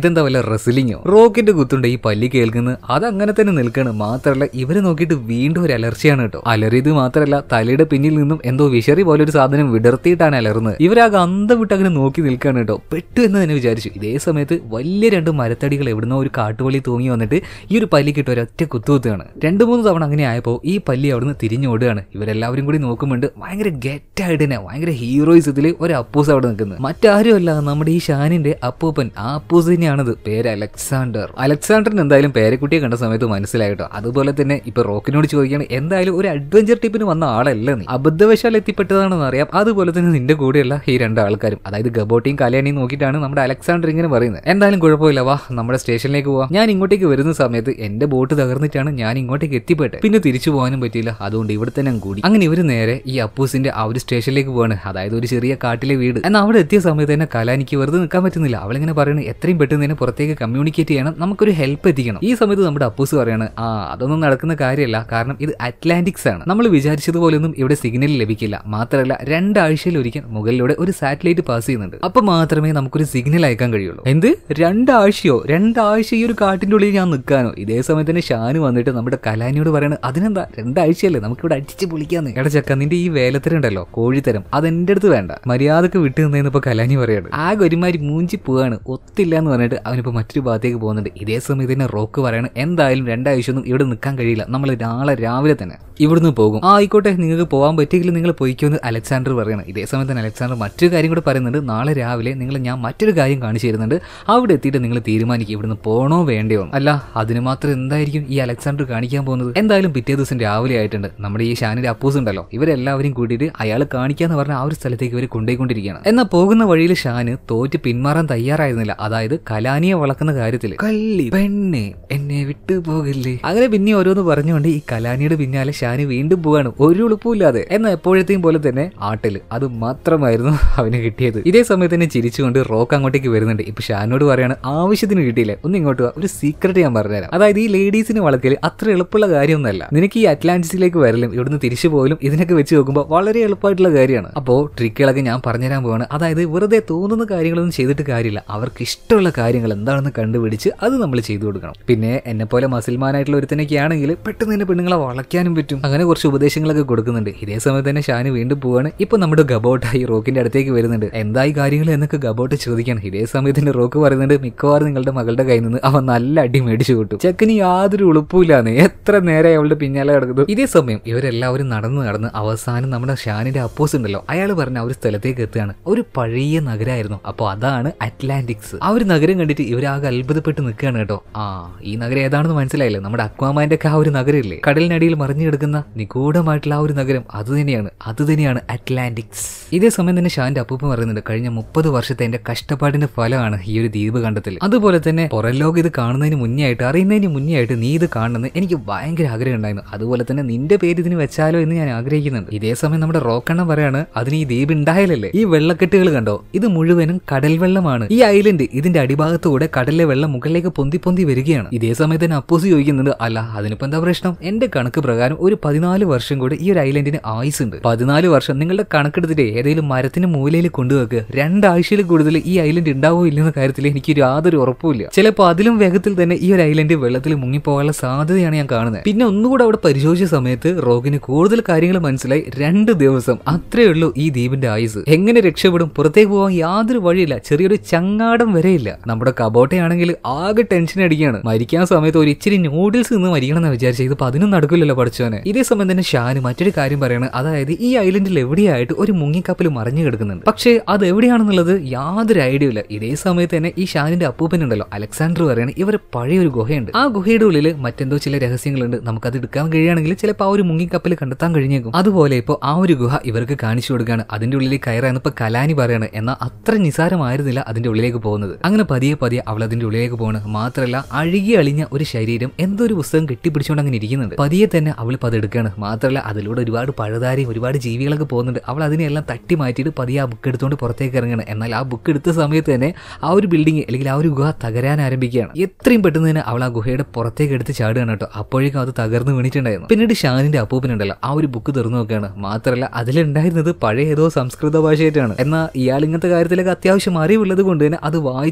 ഇതെന്താ വല്ല റെസ്ലിങ്ങോ റോക്കിന്റെ കുത്തുണ്ട് ഈ പല്ലി കേൾക്കുന്നത് അത് അങ്ങനെ തന്നെ നിൽക്കാണ് മാത്രമല്ല ഇവരെ നോക്കിയിട്ട് വീണ്ടും ഒരു അലർച്ചയാണ് കേട്ടോ അലറിയത് മാത്രമല്ല തലയുടെ പിന്നിൽ നിന്നും എന്തോ വിഷറി പോലെ ഒരു സാധനം വിടർത്തിയിട്ടാണ് അലറുന്നത് ഇവരാകെ അന്തം വിട്ട് അങ്ങനെ നോക്കി നിൽക്കാണ് കേട്ടോ പെട്ടു എന്ന് തന്നെ വിചാരിച്ചു ഇതേ സമയത്ത് വലിയ രണ്ട് മരത്തടികൾ എവിടുന്നോ ഒരു കാട്ടുപള്ളി തൂങ്ങി വന്നിട്ട് ഈ ഒരു പല്ലിക്കിട്ട് ഒരൊറ്റ കുത്തുകുത്തുകയാണ് രണ്ട് മൂന്ന് തവണ അങ്ങനെ ആയപ്പോൾ ഈ പല്ലി അവിടുന്ന് തിരിഞ്ഞോടുകയാണ് ഇവരെല്ലാവരും കൂടി നോക്കുമ്പോണ്ട് ഭയങ്കര ഗെറ്റായിട്ട് തന്നെ ഭയങ്കര ഹീറോയിസത്തിൽ ഒരു അപ്പൂസ് അവിടെ നിൽക്കുന്നത് മറ്റാരുമല്ല നമ്മുടെ ഈ ഷാനിന്റെ അപ്പൂപ്പൻ ആ അപ്പൂസ് തന്നെയാണത് പേര് അലക്സാണ്ടർ അലക്സാണ്ടറിന് എന്തായാലും പേരക്കുട്ടിയെ കണ്ട സമയത്ത് മനസ്സിലായിട്ടോ അതുപോലെ തന്നെ ഇപ്പൊ റോക്കിനോട് ചോദിക്കുകയാണ് എന്തായാലും ഒരു അഡ്വഞ്ചർ ടിപ്പിന് വന്ന ആളല്ല നീ അബദ്ധവശാൽ എത്തിപ്പെട്ടതാണെന്ന് അറിയാം അതുപോലെ തന്നെ നിന്റെ കൂടെയുള്ള ഈ രണ്ട് ആൾക്കാരും അതായത് ഗബോട്ടിയും കല്യാണിയും നോക്കിയിട്ടാണ് നമ്മുടെ അലക്സാണ്ടർ ഇങ്ങനെ പറയുന്നത് എന്തായാലും കുഴപ്പമില്ല വാ നമ്മുടെ സ്റ്റേഷനിലേക്ക് പോവാം ഞാൻ ഇങ്ങോട്ടേക്ക് വരുന്ന സമയത്ത് എന്റെ ബോട്ട് തകർന്നിട്ടാണ് ഞാൻ ഇങ്ങോട്ടേക്ക് എത്തിപ്പെട്ടെ പിന്നെ തിരിച്ചു പോകാനും പറ്റിയില്ല അതുകൊണ്ട് ഇവിടെ തന്നെ അങ്ങ് കൂടി അങ്ങനെ ഇവര് നേരെ ഈ അപ്പൂസിന്റെ ആ ഒരു സ്റ്റേഷനിലേക്ക് പോവാണ് അതായത് ഒരു ചെറിയ കാട്ടിലെ വീട് എന്നാൽ അവിടെ എത്തിയ സമയത്ത് തന്നെ കലാനിക്ക് വെറുതെ നിൽക്കാൻ പറ്റുന്നില്ല അവളിങ്ങനെ പറയുന്നത് എത്രയും പെട്ടെന്ന് തന്നെ പുറത്തേക്ക് കമ്മ്യൂണിക്കേറ്റ് ചെയ്യണം നമുക്കൊരു ഹെൽപ്പ് എത്തിക്കണം ഈ സമയത്ത് നമ്മുടെ അപ്പൂസ് പറയാണ് ആ അതൊന്നും നടക്കുന്ന കാര്യമല്ല കാരണം ഇത് അറ്റ്ലാന്റിക്സ് ആണ് നമ്മൾ വിചാരിച്ചതുപോലെയൊന്നും ഇവിടെ സിഗ്നൽ ലഭിക്കില്ല മാത്രമല്ല രണ്ടാഴ്ചയിൽ ഒരിക്കൽ മുകളിലൂടെ ഒരു സാറ്റലൈറ്റ് പാസ് ചെയ്യുന്നുണ്ട് അപ്പൊ മാത്രമേ നമുക്കൊരു സിഗ്നൽ അയക്കാൻ കഴിയുള്ളൂ എന്ത് രണ്ടാഴ്ചയോ രണ്ടാഴ്ച ഈ ഒരു കാട്ടിന്റെ ഉള്ളിൽ ഞാൻ നിൽക്കാനോ ഇതേ സമയത്ത് തന്നെ ഷാന് വന്നിട്ട് നമ്മുടെ കലാനിയോട് പറയണ അതിനെന്താ രണ്ടാഴ്ചയല്ലേ നമുക്കിവിടെ അടിച്ച് പൊളിക്കാന്ന് എടാ ചക്ക നിന്റെ ഈ വേലത്തരം ഉണ്ടല്ലോ കോഴിത്തരം അത് എന്റെ അടുത്ത് വേണ്ട മര്യാദക്ക് വിട്ടു നിന്നേന്ന് ഇപ്പൊ കലാനി പറയാണ് ആകെ ഒരുമാതിരി മൂഞ്ചി പോവാണ് ഒത്തില്ല എന്ന് പറഞ്ഞിട്ട് അവനിപ്പോ മറ്റൊരു ഭാഗത്തേക്ക് പോകുന്നുണ്ട് ഇതേ സമയത്ത് തന്നെ റോക്ക് പറയാണ് എന്തായാലും രണ്ടാഴ്ച ഒന്നും ഇവിടെ നിൽക്കാൻ കഴിയില്ല നമ്മൾ നാളെ രാവിലെ തന്നെ ഇവിടുന്ന് പോകും ആ ആയിക്കോട്ടെ നിങ്ങൾക്ക് പോകാൻ പറ്റിയെങ്കിൽ നിങ്ങൾ പൊയ്ക്കുമെന്ന് അലക്സാണ്ടർ പറയണം ഇതേ സമയത്ത് തന്നെ അലക്സാണ്ടർ മറ്റൊരു കാര്യം കൂടെ പറയുന്നുണ്ട് നാളെ രാവിലെ നിങ്ങൾ ഞാൻ മറ്റൊരു കാര്യം കാണിച്ചു തരുന്നുണ്ട് അവിടെ എത്തിയിട്ട് നിങ്ങൾ തീരുമാനിക്കും ഇവിടുന്ന് പോണോ വേണ്ടയോ എന്ന്. അല്ല അതിന് മാത്രം എന്തായിരിക്കും ഈ അലക്സാണ്ടർ കാണിക്കാൻ പോകുന്നത് എന്തായാലും പിറ്റേ ദിവസം രാവിലെ ആയിട്ടുണ്ട് നമ്മുടെ ഈ ഷാനിന്റെ അപ്പൂസ് ഉണ്ടല്ലോ ഇവരെല്ലാവരും കൂട്ടിയിട്ട് അയാൾ കാണിക്കാന്ന് പറഞ്ഞ ആ ഒരു സ്ഥലത്തേക്ക് ഇവർ കൊണ്ടുപോയിക്കൊണ്ടിരിക്കുകയാണ് എന്നാൽ പോകുന്ന വഴിയിൽ ഷാന് തോറ്റ് പിന്മാറാൻ തയ്യാറായിരുന്നില്ല അതായത് കലാനിയെ വളക്കുന്ന കാര്യത്തിൽ കള്ളി പെണ്ണെ എന്നെ വിട്ടു പോകില്ലേ അങ്ങനെ പിന്നെ ഓരോന്ന് പറഞ്ഞുകൊണ്ട് ഈ കലാനിയുടെ പിന്നാലെ ഷാന് വീണ്ടും പോവാണ് ഒരു ഉളുപ്പുമില്ലാതെ എന്നാൽ എപ്പോഴത്തെയും പോലെ തന്നെ ആട്ടില് അത് മാത്രമായിരുന്നു അവന് കിട്ടിയത് ഇതേ സമയത്ത് തന്നെ ചിരിച്ചുകൊണ്ട് റോക്ക് അങ്ങോട്ടേക്ക് വരുന്നുണ്ട് ഇപ്പൊ ഷാനോട് പറയാണ് ആവശ്യത്തിന് കിട്ടിയില്ലേ ഒന്ന് ഇങ്ങോട്ട് വാ ഒരു സീക്രട്ട് ഞാൻ പറഞ്ഞുതരാം അതായത് ഈ ലേഡീസിന് വളക്കൽ അത്ര എളുപ്പമുള്ള കാര്യമൊന്നുമല്ല നിനക്ക് ഈ അറ്റ്ലാന്റിസിലേക്ക് വരലും ഇവിടുന്ന് തിരിച്ചു പോകലും ഇതിനൊക്കെ വെച്ച് നോക്കുമ്പോൾ വളരെ എളുപ്പമായിട്ടുള്ള കാര്യമാണ് അപ്പോൾ ട്രിക്കുകളൊക്കെ ഞാൻ പറഞ്ഞുതരാൻ പോവാണ് അതായത് വെറുതെ തോന്നുന്ന കാര്യങ്ങളൊന്നും ചെയ്തിട്ട് കാര്യമില്ല അവർക്ക് ഇഷ്ടമുള്ള കാര്യങ്ങൾ എന്താണെന്ന് കണ്ടുപിടിച്ച് അത് നമ്മൾ ചെയ്തു കൊടുക്കണം പിന്നെ എന്നെ പോലെ മസിൽമാനായിട്ടുള്ള ഒരുത്തനൊക്കെ ആണെങ്കിൽ പെട്ടെന്ന് തന്നെ പെണ്ണുങ്ങളെ വളയ്ക്കാനും പറ്റും അങ്ങനെ കുറച്ച് ഉപദേശങ്ങളൊക്കെ കൊടുക്കുന്നുണ്ട് ഇതേ സമയത്ത് തന്നെ ഷാന് വീണ്ടും പോവാണ് ഇപ്പൊ നമ്മുടെ ഗബോട്ടായി റോക്കിന്റെ അടുത്തേക്ക് വരുന്നുണ്ട് എന്തായി കാര്യങ്ങൾ എന്നൊക്കെ ഗബോട്ട് ചോദിക്കണം ഇതേ സമയത്ത് തന്നെ റോക്ക് പറയുന്നുണ്ട് മിക്കവാറും നിങ്ങളുടെ മകളുടെ കയ്യിൽ നിന്ന് അവൻ നല്ല അടി മേടിച്ചു കിട്ടും ചെക്കന് യാതൊരു ഉളുപ്പില്ലാന്ന് എത്ര നേരെ അവളുടെ പിന്നാലെ കിടക്കുന്നു ഇതേ സമയം ഇവരെല്ലാവരും നടന്ന് നടന്ന് അവസാനം നമ്മുടെ ഷാനിന്റെ അപ്പോസ് ഉണ്ടല്ലോ അയാൾ പറഞ്ഞ ആ ഒരു സ്ഥലത്തേക്ക് എത്തുകയാണ് ഒരു പഴയ നഗരമായിരുന്നു അപ്പോൾ അതാണ് അറ്റ്ലാന്റിക്സ് ആ ഒരു നഗരം കണ്ടിട്ട് ഇവരാകെ അത്ഭുതപ്പെട്ട് നിൽക്കുകയാണ് കേട്ടോ ആ ഈ നഗരം ഏതാണെന്ന് മനസ്സിലായില്ലേ നമ്മുടെ അക്വാമാന്റെ ഒക്കെ ആ ഒരു നഗരമില്ലേ കടലിനടിയിൽ മറിഞ്ഞു കിടക്കുന്ന നിഗൂഢമായിട്ടുള്ള ആ ഒരു നഗരം അത് തന്നെയാണ് അത് തന്നെയാണ് അറ്റ്ലാന്റിക്സ് ഇതേ സമയം തന്നെ ഷാന്റെ അപ്പൂപ്പ പറയുന്നുണ്ട് കഴിഞ്ഞ മുപ്പത് വർഷത്തെ എന്റെ കഷ്ടപ്പാടിന്റെ ഫലമാണ് ഈ ഒരു ദ്വീപ് കണ്ടെത്തൽ അതുപോലെ തന്നെ പുറം ലോകം ഇത് കാണുന്നതിന് മുന്നേ ആയിട്ട് അറിയുന്നതിന് മുന്നേ ആയിട്ട് നീ ഇത് കാണുന്നത് എനിക്ക് ഭയങ്കര ആഗ്രഹം ഉണ്ടായിരുന്നു അതുപോലെ തന്നെ നിന്റെ പേര് ഇതിന് വെച്ചാലോ എന്ന് ഞാൻ ആഗ്രഹിക്കുന്നുണ്ട് ഇതേ സമയം നമ്മുടെ റോക്കെണ്ണം പറയാണ് അതിന് ഈ ദ്വീപ് ഉണ്ടായാലല്ലേ ഈ വെള്ളക്കെട്ടുകൾ കണ്ടോ ഇത് മുഴുവനും കടൽ വെള്ളമാണ് ഈ ഐലൻഡ് ഇതിന്റെ അടിഭാഗത്തൂടെ കടലിലെ വെള്ളം മുകളിലേക്ക് പൊന്തി പൊന്തി വരികയാണ് ഇതേ സമയത്ത് തന്നെ അപ്പോസ് ചോദിക്കുന്നുണ്ട് അല്ല അതിനിപ്പോ എന്താ പ്രശ്നം എന്റെ കണക്ക് പ്രകാരം ഒരു പതിനാല് വർഷം കൂടെ ഈ ഒരു ഐലൻഡിന് ആയുസ് ഉണ്ട് പതിനാല് വർഷം നിങ്ങളുടെ കണക്കെടുത്തിട്ട് ഏതെങ്കിലും മരത്തിന് മൂലയിൽ കൊണ്ടുവെക്കുക രണ്ടാഴ്ചയിൽ കൂടുതൽ ഈ ഐലൻഡ് ഉണ്ടാവോ ഇല്ലെന്ന കാര്യത്തിൽ എനിക്ക് യാതൊരു ഉറപ്പുമില്ല ചിലപ്പോൾ അതിലും വേഗത്തിൽ തന്നെ ഈ ഒരു ഐലൻഡ് വെള്ളത്തിൽ മുങ്ങിപ്പോകാനുള്ള സാധ്യതയാണ് ഞാൻ കാണുന്നത് പിന്നെ ഒന്നുകൂടെ അവിടെ പരിശോധിച്ച സമയത്ത് റോഗിന് കൂടുതൽ കാര്യങ്ങൾ മനസ്സിലായി രണ്ട് ദിവസം അത്രേ ഉള്ളൂ ഈ ദ്വീപിന്റെ ആയുസ് എങ്ങനെ രക്ഷപ്പെടും പുറത്തേക്ക് പോകാൻ യാതൊരു വഴിയില്ല ചെറിയൊരു ചങ്ങാടം വരെയില്ല നമ്മുടെ കബോട്ടയാണെങ്കിൽ ആകെ ടെൻഷൻ അടിക്കുകയാണ് മരിക്കാൻ സമയത്ത് ഒരു ഇച്ചിരി നൂഡിൽസ് നിന്ന് മരിക്കണം എന്ന് വിചാരിച്ചത് ഇതിപ്പോ അതിനും നടക്കില്ലല്ലോ പഠിച്ചവനെ ഇതേ സമയം തന്നെ ഷാന് മറ്റൊരു കാര്യം പറയാണ് അതായത് ഈ ഐലൻഡിൽ എവിടെയായിട്ട് ഒരു മുങ്ങിക്കപ്പൽ മറിഞ്ഞു കിടക്കുന്നുണ്ട് പക്ഷേ അത് എവിടെയാണെന്നുള്ളത് യാതൊരു ഐഡിയ ഇല്ല ഇതേ സമയത്ത് തന്നെ ഈ ഷാനിന്റെ അപ്പൂപ്പൻ ഉണ്ടല്ലോ അലക്സാണ്ടർ പറയാണ് ഇവർ പഴയ ഒരു ഗുഹയുണ്ട് ആ ഗുഹയുടെ ഉള്ളിൽ മറ്റെന്തോ ചില രഹസ്യങ്ങളുണ്ട് നമുക്കത് എടുക്കാൻ കഴിയുകയാണെങ്കിൽ ചിലപ്പോൾ ആ ഒരു മുങ്ങിക്കപ്പൽ കണ്ടെത്താൻ കഴിഞ്ഞേക്കും അതുപോലെ ഇപ്പോൾ ആ ഒരു ഗുഹ ഇവർക്ക് കാണിച്ചു കൊടുക്കുകയാണ് അതിന്റെ ഉള്ളിലേക്ക് കയറാന്ന് ഇപ്പൊ കലാനി പറയാണ് എന്നാൽ അത്ര നിസാരമായിരുന്നില്ല അതിന്റെ ഉള്ളിലേക്ക് പോകുന്നത് അങ്ങനെ പതിയെ പതിയെ അവൾ അതിന്റെ ഉള്ളിലേക്ക് പോകണ് മാത്രമല്ല അഴുകി അളിഞ്ഞ ഒരു ശരീരം എന്തോ ഒരു പുസ്തകം കെട്ടിപ്പിടിച്ചുകൊണ്ട് അങ്ങനെ ഇരിക്കുന്നുണ്ട് പതിയെ തന്നെ അവൾ ഇപ്പൊ അതെടുക്കുകയാണ് മാത്രമല്ല അതിലൂടെ ഒരുപാട് പഴുതാരിയും ഒരുപാട് ജീവികളൊക്കെ പോകുന്നുണ്ട് അവൾ അതിനെല്ലാം തട്ടി മാറ്റിയിട്ട് പതിയെ ആ ബുക്ക് എടുത്തുകൊണ്ട് പുറത്തേക്ക് ഇറങ്ങുകയാണ് എന്നാൽ ആ ബുക്ക് എടുത്ത സമയത്ത് തന്നെ ആ ഒരു ബിൽഡിംഗ് അല്ലെങ്കിൽ ആ ഒരു ഗുഹ തകരാൻ ആരംഭിക്കുകയാണ് എത്രയും പെട്ടെന്ന് തന്നെ അവൾ ആ ഗുഹയുടെ പുറത്തേക്ക് എടുത്ത് ചാടുകയാണ് കേട്ടോ അപ്പോഴേക്കും അത് തകർന്ന് വീണിട്ടുണ്ടായിരുന്നു പിന്നീട് ഷാനിന്റെ അപ്പൂപ്പനുണ്ടല്ലോ ആ ഒരു ബുക്ക് തുറന്നു നോക്കുകയാണ് മാത്രമല്ല അതിലുണ്ടായിരുന്നത് പഴയ ഏതോ സംസ്കൃത ഭാഷയായിട്ടാണ് എന്നാൽ ഇയാൾ ഇങ്ങനത്തെ കാര്യത്തിലൊക്കെ അത്യാവശ്യം അറിവുള്ളത് കൊണ്ട് തന്നെ അത് വായിച്ച് മനസ്സിലാക്കി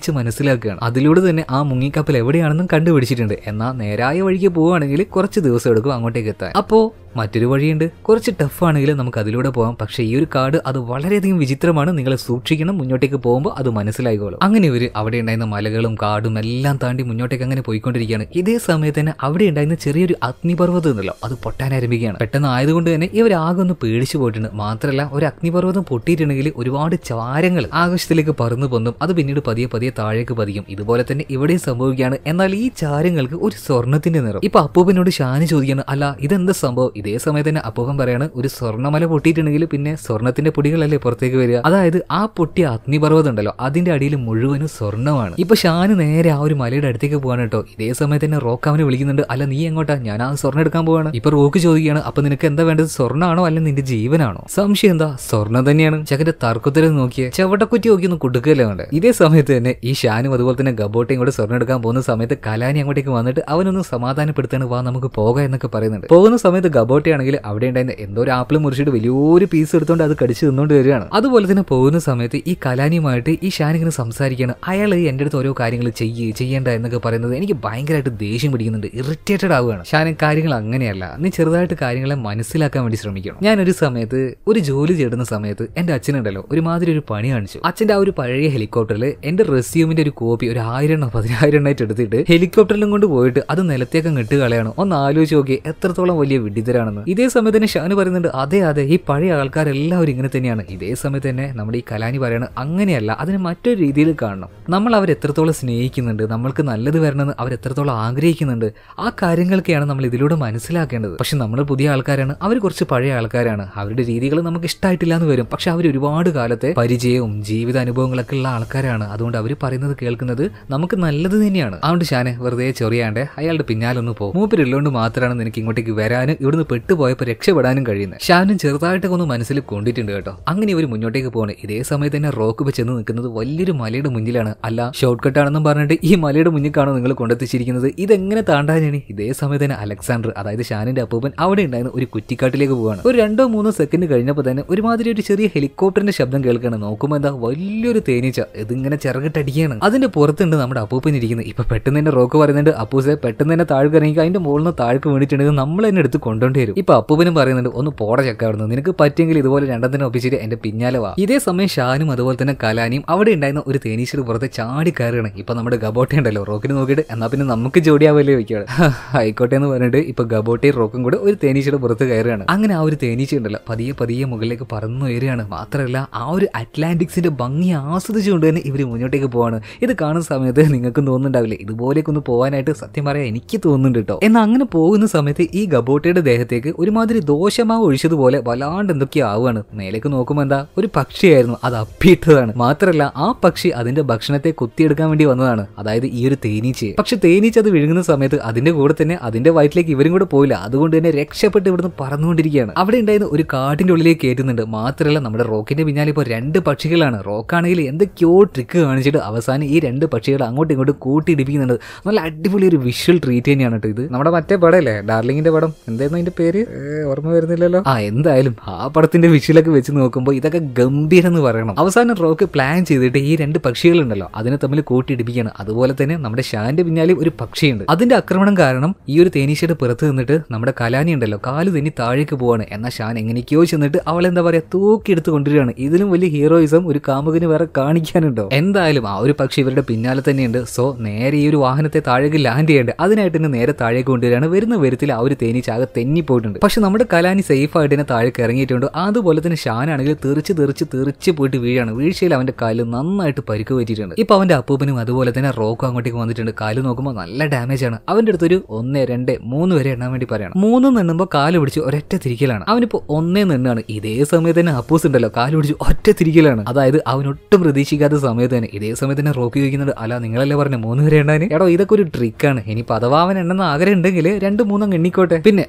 മനസ്സിലാക്കുകയാണ് അതിലൂടെ തന്നെ ആ മുങ്ങിക്കപ്പൽ എവിടെയാണെന്നും കണ്ടുപിടിച്ചിട്ടുണ്ട് എന്നാൽ നേരായ വഴിക്ക് പോവുകയാണെങ്കിൽ കുറച്ച് ദിവസം എടുക്കും അങ്ങോട്ടേക്ക് എത്താൻ അപ്പോ മറ്റൊരു വഴിയുണ്ട് കുറച്ച് ടഫ് ആണെങ്കിലും നമുക്ക് അതിലൂടെ പോകാം പക്ഷേ ഈ ഒരു കാട് അത് വളരെയധികം വിചിത്രമാണ് നിങ്ങൾ സൂക്ഷിക്കണം മുന്നോട്ടേക്ക് പോകുമ്പോൾ അത് മനസ്സിലായിക്കോളും അങ്ങനെ ഇവർ അവിടെ ഉണ്ടായിരുന്ന മലകളും കാടും എല്ലാം താണ്ടി മുന്നോട്ടേക്ക് അങ്ങനെ പോയിക്കൊണ്ടിരിക്കുകയാണ് ഇതേ സമയത്ത് തന്നെ അവിടെ ഉണ്ടായിരുന്ന ചെറിയൊരു അഗ്നിപർവ്വതം ഉണ്ടല്ലോ അത് പൊട്ടാൻ ആരംഭിക്കുകയാണ് പെട്ടെന്ന് ആയതുകൊണ്ട് തന്നെ ഇവർ ആകെ ഒന്ന് പേടിച്ചു പോയിട്ടുണ്ട് മാത്രമല്ല ഒരു അഗ്നിപർവ്വതം പൊട്ടിയിട്ടുണ്ടെങ്കിൽ ഒരുപാട് ചാരങ്ങൾ ആകാശത്തിലേക്ക് പറന്നു പൊന്നും അത് പിന്നീട് പതിയെ പതിയെ താഴേക്ക് പതിക്കും ഇതുപോലെ തന്നെ ഇവിടെയും സംഭവിക്കുകയാണ് എന്നാൽ ഈ ചാരങ്ങൾക്ക് ഒരു സ്വർണത്തിന്റെ നിറം ഇപ്പൊ അപ്പൂപ്പനോട് ഷാനി ചോദിക്കുകയാണ് അല്ല ഇതെന്താ സംഭവം ഇതേ സമയത്ത് തന്നെ അപ്പൂപ്പൻ പറയാണ് ഒരു സ്വർണ്ണമല പൊട്ടിയിട്ടുണ്ടെങ്കിൽ പിന്നെ സ്വർണത്തിന്റെ പൊടികളല്ലേ പുറത്തേക്ക് വരിക അതായത് ആ പൊട്ടിയ അഗ്നിപർവ്വതം ഉണ്ടല്ലോ അതിന്റെ അടിയിൽ മുഴുവനും സ്വർണ്ണമാണ് ഇപ്പൊ ഷാന് നേരെ ആ ഒരു മലയുടെ അടുത്തേക്ക് പോവാണ് കേട്ടോ ഇതേ സമയത്ത് തന്നെ റോക്ക് അവനെ വിളിക്കുന്നുണ്ട് അല്ല നീ എങ്ങോട്ടാ ഞാൻ ആ സ്വർണ്ണം എടുക്കാൻ പോവാണ് ഇപ്പൊ റോക്ക് ചോദിക്കുകയാണ് അപ്പൊ നിനക്ക് എന്താ വേണ്ടത് സ്വർണ്ണമാണോ അല്ല നിന്റെ ജീവനാണോ സംശയം എന്താ സ്വർണ്ണം തന്നെയാണ് ചകന്റെ തർക്കത്തിലും നോക്കിയ ചവട്ടക്കുറ്റി നോക്കി ഒന്ന് കുടുക്കല്ലേ വേണ്ട ഇതേ സമയത്ത് തന്നെ ഈ ഷാനും അതുപോലെ തന്നെ ഗബോട്ടയും കൂടെ സ്വർണ്ണം എടുക്കാൻ പോകുന്ന സമയത്ത് കലാനി അങ്ങോട്ടേക്ക് വന്നിട്ട് അവനൊന്ന് സമാധാനപ്പെടുത്താണ് വാ നമുക്ക് പോകാം എന്നൊക്കെ പറയുന്നുണ്ട് പോകുന്ന സമയത്ത് ഗബോട്ട ആണെങ്കിൽ അവിടെ ഉണ്ടായിരുന്ന എന്തോ ഒരു ആപ്പിൾ മുറിച്ചിട്ട് വലിയൊരു പീസ് എടുത്തോണ്ട് അത് കടിച്ചു തിന്നോണ്ട് വരികയാണ് അതുപോലെ തന്നെ പോകുന്ന സമയത്ത് ഈ കലാനിയുമായിട്ട് ഈ ഷാൻ ഇങ്ങനെ സംസാരിക്കുകയാണ് അയാൾ എന്റെ അടുത്ത് ഓരോ കാര്യങ്ങൾ ചെയ്യേ ചെയ്യേണ്ട എന്നൊക്കെ പറയുന്നത് എനിക്ക് ഭയങ്കരമായിട്ട് ദേഷ്യം പിടിക്കുന്നുണ്ട് ഇറിറ്റേറ്റഡ് ആവുകയാണ് ഷാൻ കാര്യങ്ങൾ അങ്ങനെയല്ല നീ ചെറുതായിട്ട് കാര്യങ്ങളെ മനസ്സിലാക്കാൻ വേണ്ടി ശ്രമിക്കണം ഞാനൊരു സമയത്ത് ഒരു ജോലി ചെയ്യുന്ന സമയത്ത് എന്റെ അച്ഛനുണ്ടല്ലോ ഒരുമാതിരി ഒരു പണി കാണിച്ചു അച്ഛന്റെ ആ ഒരു പഴയ ഹെലികോപ്റ്ററിൽ എന്റെ റെസ്യൂമിന്റെ ഒരു കോപ്പി ഒരു ആയിരം എണ്ണോ പതിനായിരം എണ്ണായിട്ട് എടുത്തിട്ട് ഹെലികോപ്റ്ററിലും കൊണ്ട് പോയിട്ട് അത് നിലത്തേക്ക് ഇട്ട് കളയാണ് ഒന്ന് ആലോചിച്ച് നോക്കി എത്രത്തോളം വലിയ വിഡിതരാണെന്ന് ഇതേ സമയത്ത് തന്നെ ഷാന് പറയുന്നുണ്ട് അതെ അതെ ഈ പഴയ ആൾക്കാരെല്ലാവരും ഇങ്ങനെ തന്നെയാണ് ഇതേ സമയത്ത് തന്നെ നമ്മുടെ ഈ കലാനി പറയാണ് അങ്ങനെയല്ല അതിനെ മറ്റൊരു രീതിയിൽ കാണണം നമ്മൾ അവർ എത്രത്തോളം സ്നേഹിക്കുന്നുണ്ട് നമ്മൾക്ക് നല്ലത് വരണമെന്ന് അവർ എത്രത്തോളം ആഗ്രഹിക്കുന്നുണ്ട് ആ കാര്യങ്ങളൊക്കെയാണ് നമ്മൾ ഇതിലൂടെ മനസ്സിലാക്കേണ്ടത് പക്ഷെ നമ്മൾ പുതിയ ആൾക്കാരാണ് അവർ കുറച്ച് പഴയ ആൾക്കാരാണ് അവരുടെ രീതികൾ നമുക്ക് ഇഷ്ടമായിട്ടില്ല എന്ന് വരും പക്ഷെ അവർ ഒരുപാട് കാലത്തെ പരിചയവും ജീവിത അനുഭവങ്ങളൊക്കെ ഉള്ള ആൾക്കാരാണ് അതുകൊണ്ട് അവർ പറയുന്നത് കേൾക്കുന്നത് നമുക്ക് നല്ലത് തന്നെയാണ് അതുകൊണ്ട് ഷാനെ വെറുതെ ചൊറിയാണ്ട് അയാളുടെ പിന്നാലൊന്ന് പോകും മൂപ്പരുള്ളതുകൊണ്ട് മാത്രമാണ് നിനക്ക് ഇങ്ങോട്ടേക്ക് വരാനും ഇവിടുന്ന് പെട്ടുപോയപ്പോൾ രക്ഷപ്പെടാനും കഴിയുന്നത് ഷാനും ചെറുതായിട്ടൊക്കെ ഒന്ന് മനസ്സിൽ കൊണ്ടിട്ടുണ്ട് കേട്ടോ അങ്ങനെ ഇവർ മുന്നോട്ടേക്ക് പോകണം ഇതേ സമയത്ത് തന്നെ റോക്ക് ഇപ്പൊ ചെന്ന് നിൽക്കുന്നത് വലിയൊരു മലയുടെ മുന്നിലാണ് അല്ല ഷോർട്ട് കട്ട് ആണെന്നും പറഞ്ഞിട്ട് ഈ മലയുടെ മുന്നിൽ നിങ്ങൾ കൊണ്ടെത്തിച്ചിരിക്കുന്നത് ഇതെങ്ങനെ താണ്ടാനാണ് ഇതേ സമയത്ത് തന്നെ അലക്സാണ്ടർ അതായത് ഷാനിന്റെ അപ്പൂപ്പൻ അവിടെ ഉണ്ടായിരുന്ന ഒരു കുറ്റിക്കാട്ടിലേക്ക് പോവാണ് ഒരു രണ്ടോ മൂന്നോ സെക്കൻഡ് കഴിഞ്ഞപ്പോൾ തന്നെ ഒരുമാതിരി ഒരു ചെറിയ ഹെലികോപ്റ്ററിന്റെ ശബ്ദം കേൾക്കണം നോക്കുമ്പോൾ എന്താ വലിയൊരു തേനീച്ച ഇതിങ്ങനെ ചിറകിട്ടടിക്കുകയാണ് അതിന്റെ പുറത്തുണ്ട് നമ്മുടെ അപ്പൂപ്പൻ ഇരിക്കുന്നത് ഇപ്പൊ പെട്ടെന്ന് തന്നെ റോക്ക് പറയുന്നുണ്ട് അപ്പൂസെ പെട്ടെന്ന് തന്നെ താഴെ ഇറങ്ങി അതിന്റെ മുകളിൽ നിന്ന് താഴേക്ക് വീണിട്ടുണ്ടെങ്കിൽ നമ്മൾ തന്നെ എടുത്ത് കൊണ്ടുകൊണ്ടേ വരും ഇപ്പൊ അപ്പൂപ്പനും പറയുന്നുണ്ട് ഒന്ന് പോട ചക്കാവുന്നു നിനക്ക് പറ്റിയെങ്കിൽ ഇതുപോലെ രണ്ടെണ്ണം ഒപ്പിച്ചിട്ട് എന്റെ പിന്നാലെ വാ ഇതേ സമയം ഷാനും അതുപോലെ തന്നെ കലാനിയും അവിടെ ഉണ്ടായിരുന്ന ഒരു തേനീച്ചയുടെ പുറത്ത് ചാടി കയറുകയാണ് ഇപ്പൊ നമ്മുടെ ഗബോട്ട ഉണ്ടല്ലോ റോക്കിന് നോക്കിയിട്ട് എന്നാ പിന്നെ നമുക്ക് ജോഡിയാവല്ലേ വെക്കുകയാണ് ആയിക്കോട്ടെ എന്ന് പറഞ്ഞിട്ട് ഇപ്പൊ ഗബോട്ടയും റോക്കും കൂടെ ഒരു തേനീച്ചയുടെ പുറത്ത് കയറുകയാണ് അങ്ങനെ ആ ഒരു തേനീച്ച ഉണ്ടല്ലോ പതിയെ പതിയെ മുകളിലേക്ക് പറന്നു ഉയരുകയാണ് മാത്രമല്ല ആ ഒരു അറ്റ്ലാന്റിക്സിന്റെ ഭംഗി ആസ്വദിച്ചുകൊണ്ട് തന്നെ ഇവർ മുന്നോട്ടേക്ക് പോവാണ് ഇത് കാണുന്ന സമയത്ത് നിങ്ങൾക്കും തോന്നുന്നുണ്ടാവില്ലേ ഇതുപോലെയൊക്കെ ഒന്ന് പോകാനായിട്ട് സത്യം പറയാൻ എനിക്ക് തോന്നുന്നുണ്ട് കേട്ടോ എന്നാൽ അങ്ങനെ പോകുന്ന സമയത്ത് ഈ ഗബോട്ടയുടെ ദേഹത്തേക്ക് ഒരുമാതിരി ദോഷമാവ് ഒഴിച്ചതുപോലെ വല്ലാണ്ട് എന്തൊക്കെയോ ആവുകയാണ് മേലേക്ക് നോക്കുമ്പോൾ എന്താ ഒരു പക്ഷിയായിരുന്നു അത് അപ്പിയിട്ടതാണ് മാത്രമല്ല ആ പക്ഷി അതിന്റെ ഭക്ഷണത്തെ കുത്തിയെടുക്കാൻ വേണ്ടി വന്നതാണ് അതായത് ഈ ഒരു തേനീച്ചയെ പക്ഷെ തേനീച്ച അത് വിഴുങ്ങുന്ന സമയത്ത് അതിന്റെ കൂടെ തന്നെ അതിന്റെ വയറ്റിലേക്ക് ഇവരും കൂടെ പോയില്ല അതുകൊണ്ട് തന്നെ രക്ഷപ്പെട്ട് ഇവിടുന്ന് പറന്നുകൊണ്ടിരിക്കുകയാണ് അവിടെ ഉണ്ടായിരുന്ന ഒരു കാട്ടിന്റെ ഉള്ളിലേക്ക് കയറ്റുന്നുണ്ട് മാത്രമല്ല നമ്മുടെ റോക്കിന്റെ പിന്നാലെ ഇപ്പോൾ രണ്ട് പക്ഷികളാണ് റോക്കാണെങ്കിൽ എന്തൊക്കെയോ ട്രിക്ക് കാണിച്ചിട്ട് അവസാനം ഈ രണ്ട് പക്ഷികൾ അങ്ങോട്ടും ഇങ്ങോട്ടും കൂട്ടിയിടിപ്പിക്കുന്നുണ്ട് നല്ല അടിപൊളി ഒരു വിഷ്വൽ ട്രീറ്റ് തന്നെയാണ് കേട്ടോ ഇത് നമ്മുടെ മറ്റേ പടമല്ലേ ഡാർലിങ്ങിന്റെ പടം എന്തായിരുന്നു അതിന്റെ പേര് ഏ, ഓർമ്മ വരുന്നില്ലല്ലോ ആ എന്തായാലും ആ പടത്തിന്റെ വിഷ്വലൊക്കെ വെച്ച് നോക്കുമ്പോൾ ഇതൊക്കെ ഗംഭീരം എന്ന് പറയണം അവസാനം റോക്ക് പ്ലാൻ ചെയ്തിട്ട് ഈ രണ്ട് പക്ഷികളുണ്ടല്ലോ അതിനെ തമ്മിൽ കൂട്ടിയിടിപ്പിക്കുകയാണ് അതുപോലെ തന്നെ നമ്മുടെ ഷാന്റെ പിന്നാലെ ഒരു പക്ഷിയുണ്ട് അതിന്റെ ആക്രമണം കാരണം ഈ ഒരു തേനീച്ചയുടെ പുറത്ത് നിന്നിട്ട് നമ്മുടെ കലാനി ഉണ്ടല്ലോ കാല് തെന്നി താഴേക്ക് പോവാണ് എന്നാൽ ഷാൻ എങ്ങനെയൊക്കെയോ ചെന്നിട്ട് അവൾ എന്താ പറയാ തൂക്കിയെടുത്ത് കൊണ്ടുവരികയാണ് ഇതിലും വലിയ ഹീറോയിസം ഒരു കാമുകന് വേറെ കാണിക്കാനുണ്ടോ എന്തായാലും ആ ഒരു പക്ഷി ഇവരുടെ പിന്നാലെ തന്നെയുണ്ട് സോ നേരെ ഈ ഒരു വാഹനത്തെ താഴേക്ക് ലാൻഡ് ചെയ്യേണ്ടത് അതിനായിട്ട് തന്നെ നേരെ താഴേക്ക് കൊണ്ടുവരികയാണ് വരുന്ന വരുത്തിൽ ആ ഒരു തേനീച്ച ആകെ തെന്നി പോയിട്ടുണ്ട് പക്ഷെ നമ്മുടെ കലാനി സേഫ് ആയിട്ട് തന്നെ താഴേക്ക് ഇറങ്ങിയിട്ടുണ്ട് അതുപോലെ തന്നെ ഷാനാണെങ്കിൽ തെറിച്ച് തെറിച്ച് തെറിച്ച് പോയിട്ട് വീഴാണ് വീഴ്ചയിൽ അവന്റെ കാല് നന്നായിട്ട് പരിക്ക് പറ്റിയിട്ടുണ്ട് ഇപ്പൊ അവന്റെ അപ്പൂപ്പനും അതുപോലെ തന്നെ റോക്കും അങ്ങോട്ടേക്ക് വന്നിട്ടുണ്ട് കാല് നോക്കുമ്പോൾ നല്ല ഡാമേജ് ആണ് അവന്റെ അടുത്തൊരു ഒന്ന് രണ്ട് മൂന്ന് വരെ എണ്ണാൻ വേണ്ടി പറയണം മൂന്ന് നിന്നുമ്പോൾ കാല് പിടിച്ച് ഒരൊറ്റ തിരിക്കലാണ് അവനിപ്പോ ഒന്നേ നിന്നാണ് ഇതേ സമയത്ത് തന്നെ അപ്പൂസ് ഉണ്ടല്ലോ കാല് പിടിച്ച് ഒറ്റ തിരിക്കലാണ് അതായത് അവനൊട്ടും പ്രതീക്ഷിക്കാത്ത സമയത്ത് തന്നെ ഇതേ സമയത്ത് തന്നെ റോക്കി ചോദിക്കുന്നുണ്ട് അല്ല നിങ്ങളല്ലേ പറഞ്ഞ മൂന്ന് വരെ എണ്ണാൻ എടോ ഇതൊക്കെ ഒരു ട്രിക്കാണ് ഇനിയിപ്പോ അഥവാ അവൻ എണ്ണെന്ന് ആഗ്രഹം ഉണ്ടെങ്കിൽ രണ്ട് മൂന്നും എണ്ണിക്കോട്ടെ പിന്നെ അന്നേ ദിവസം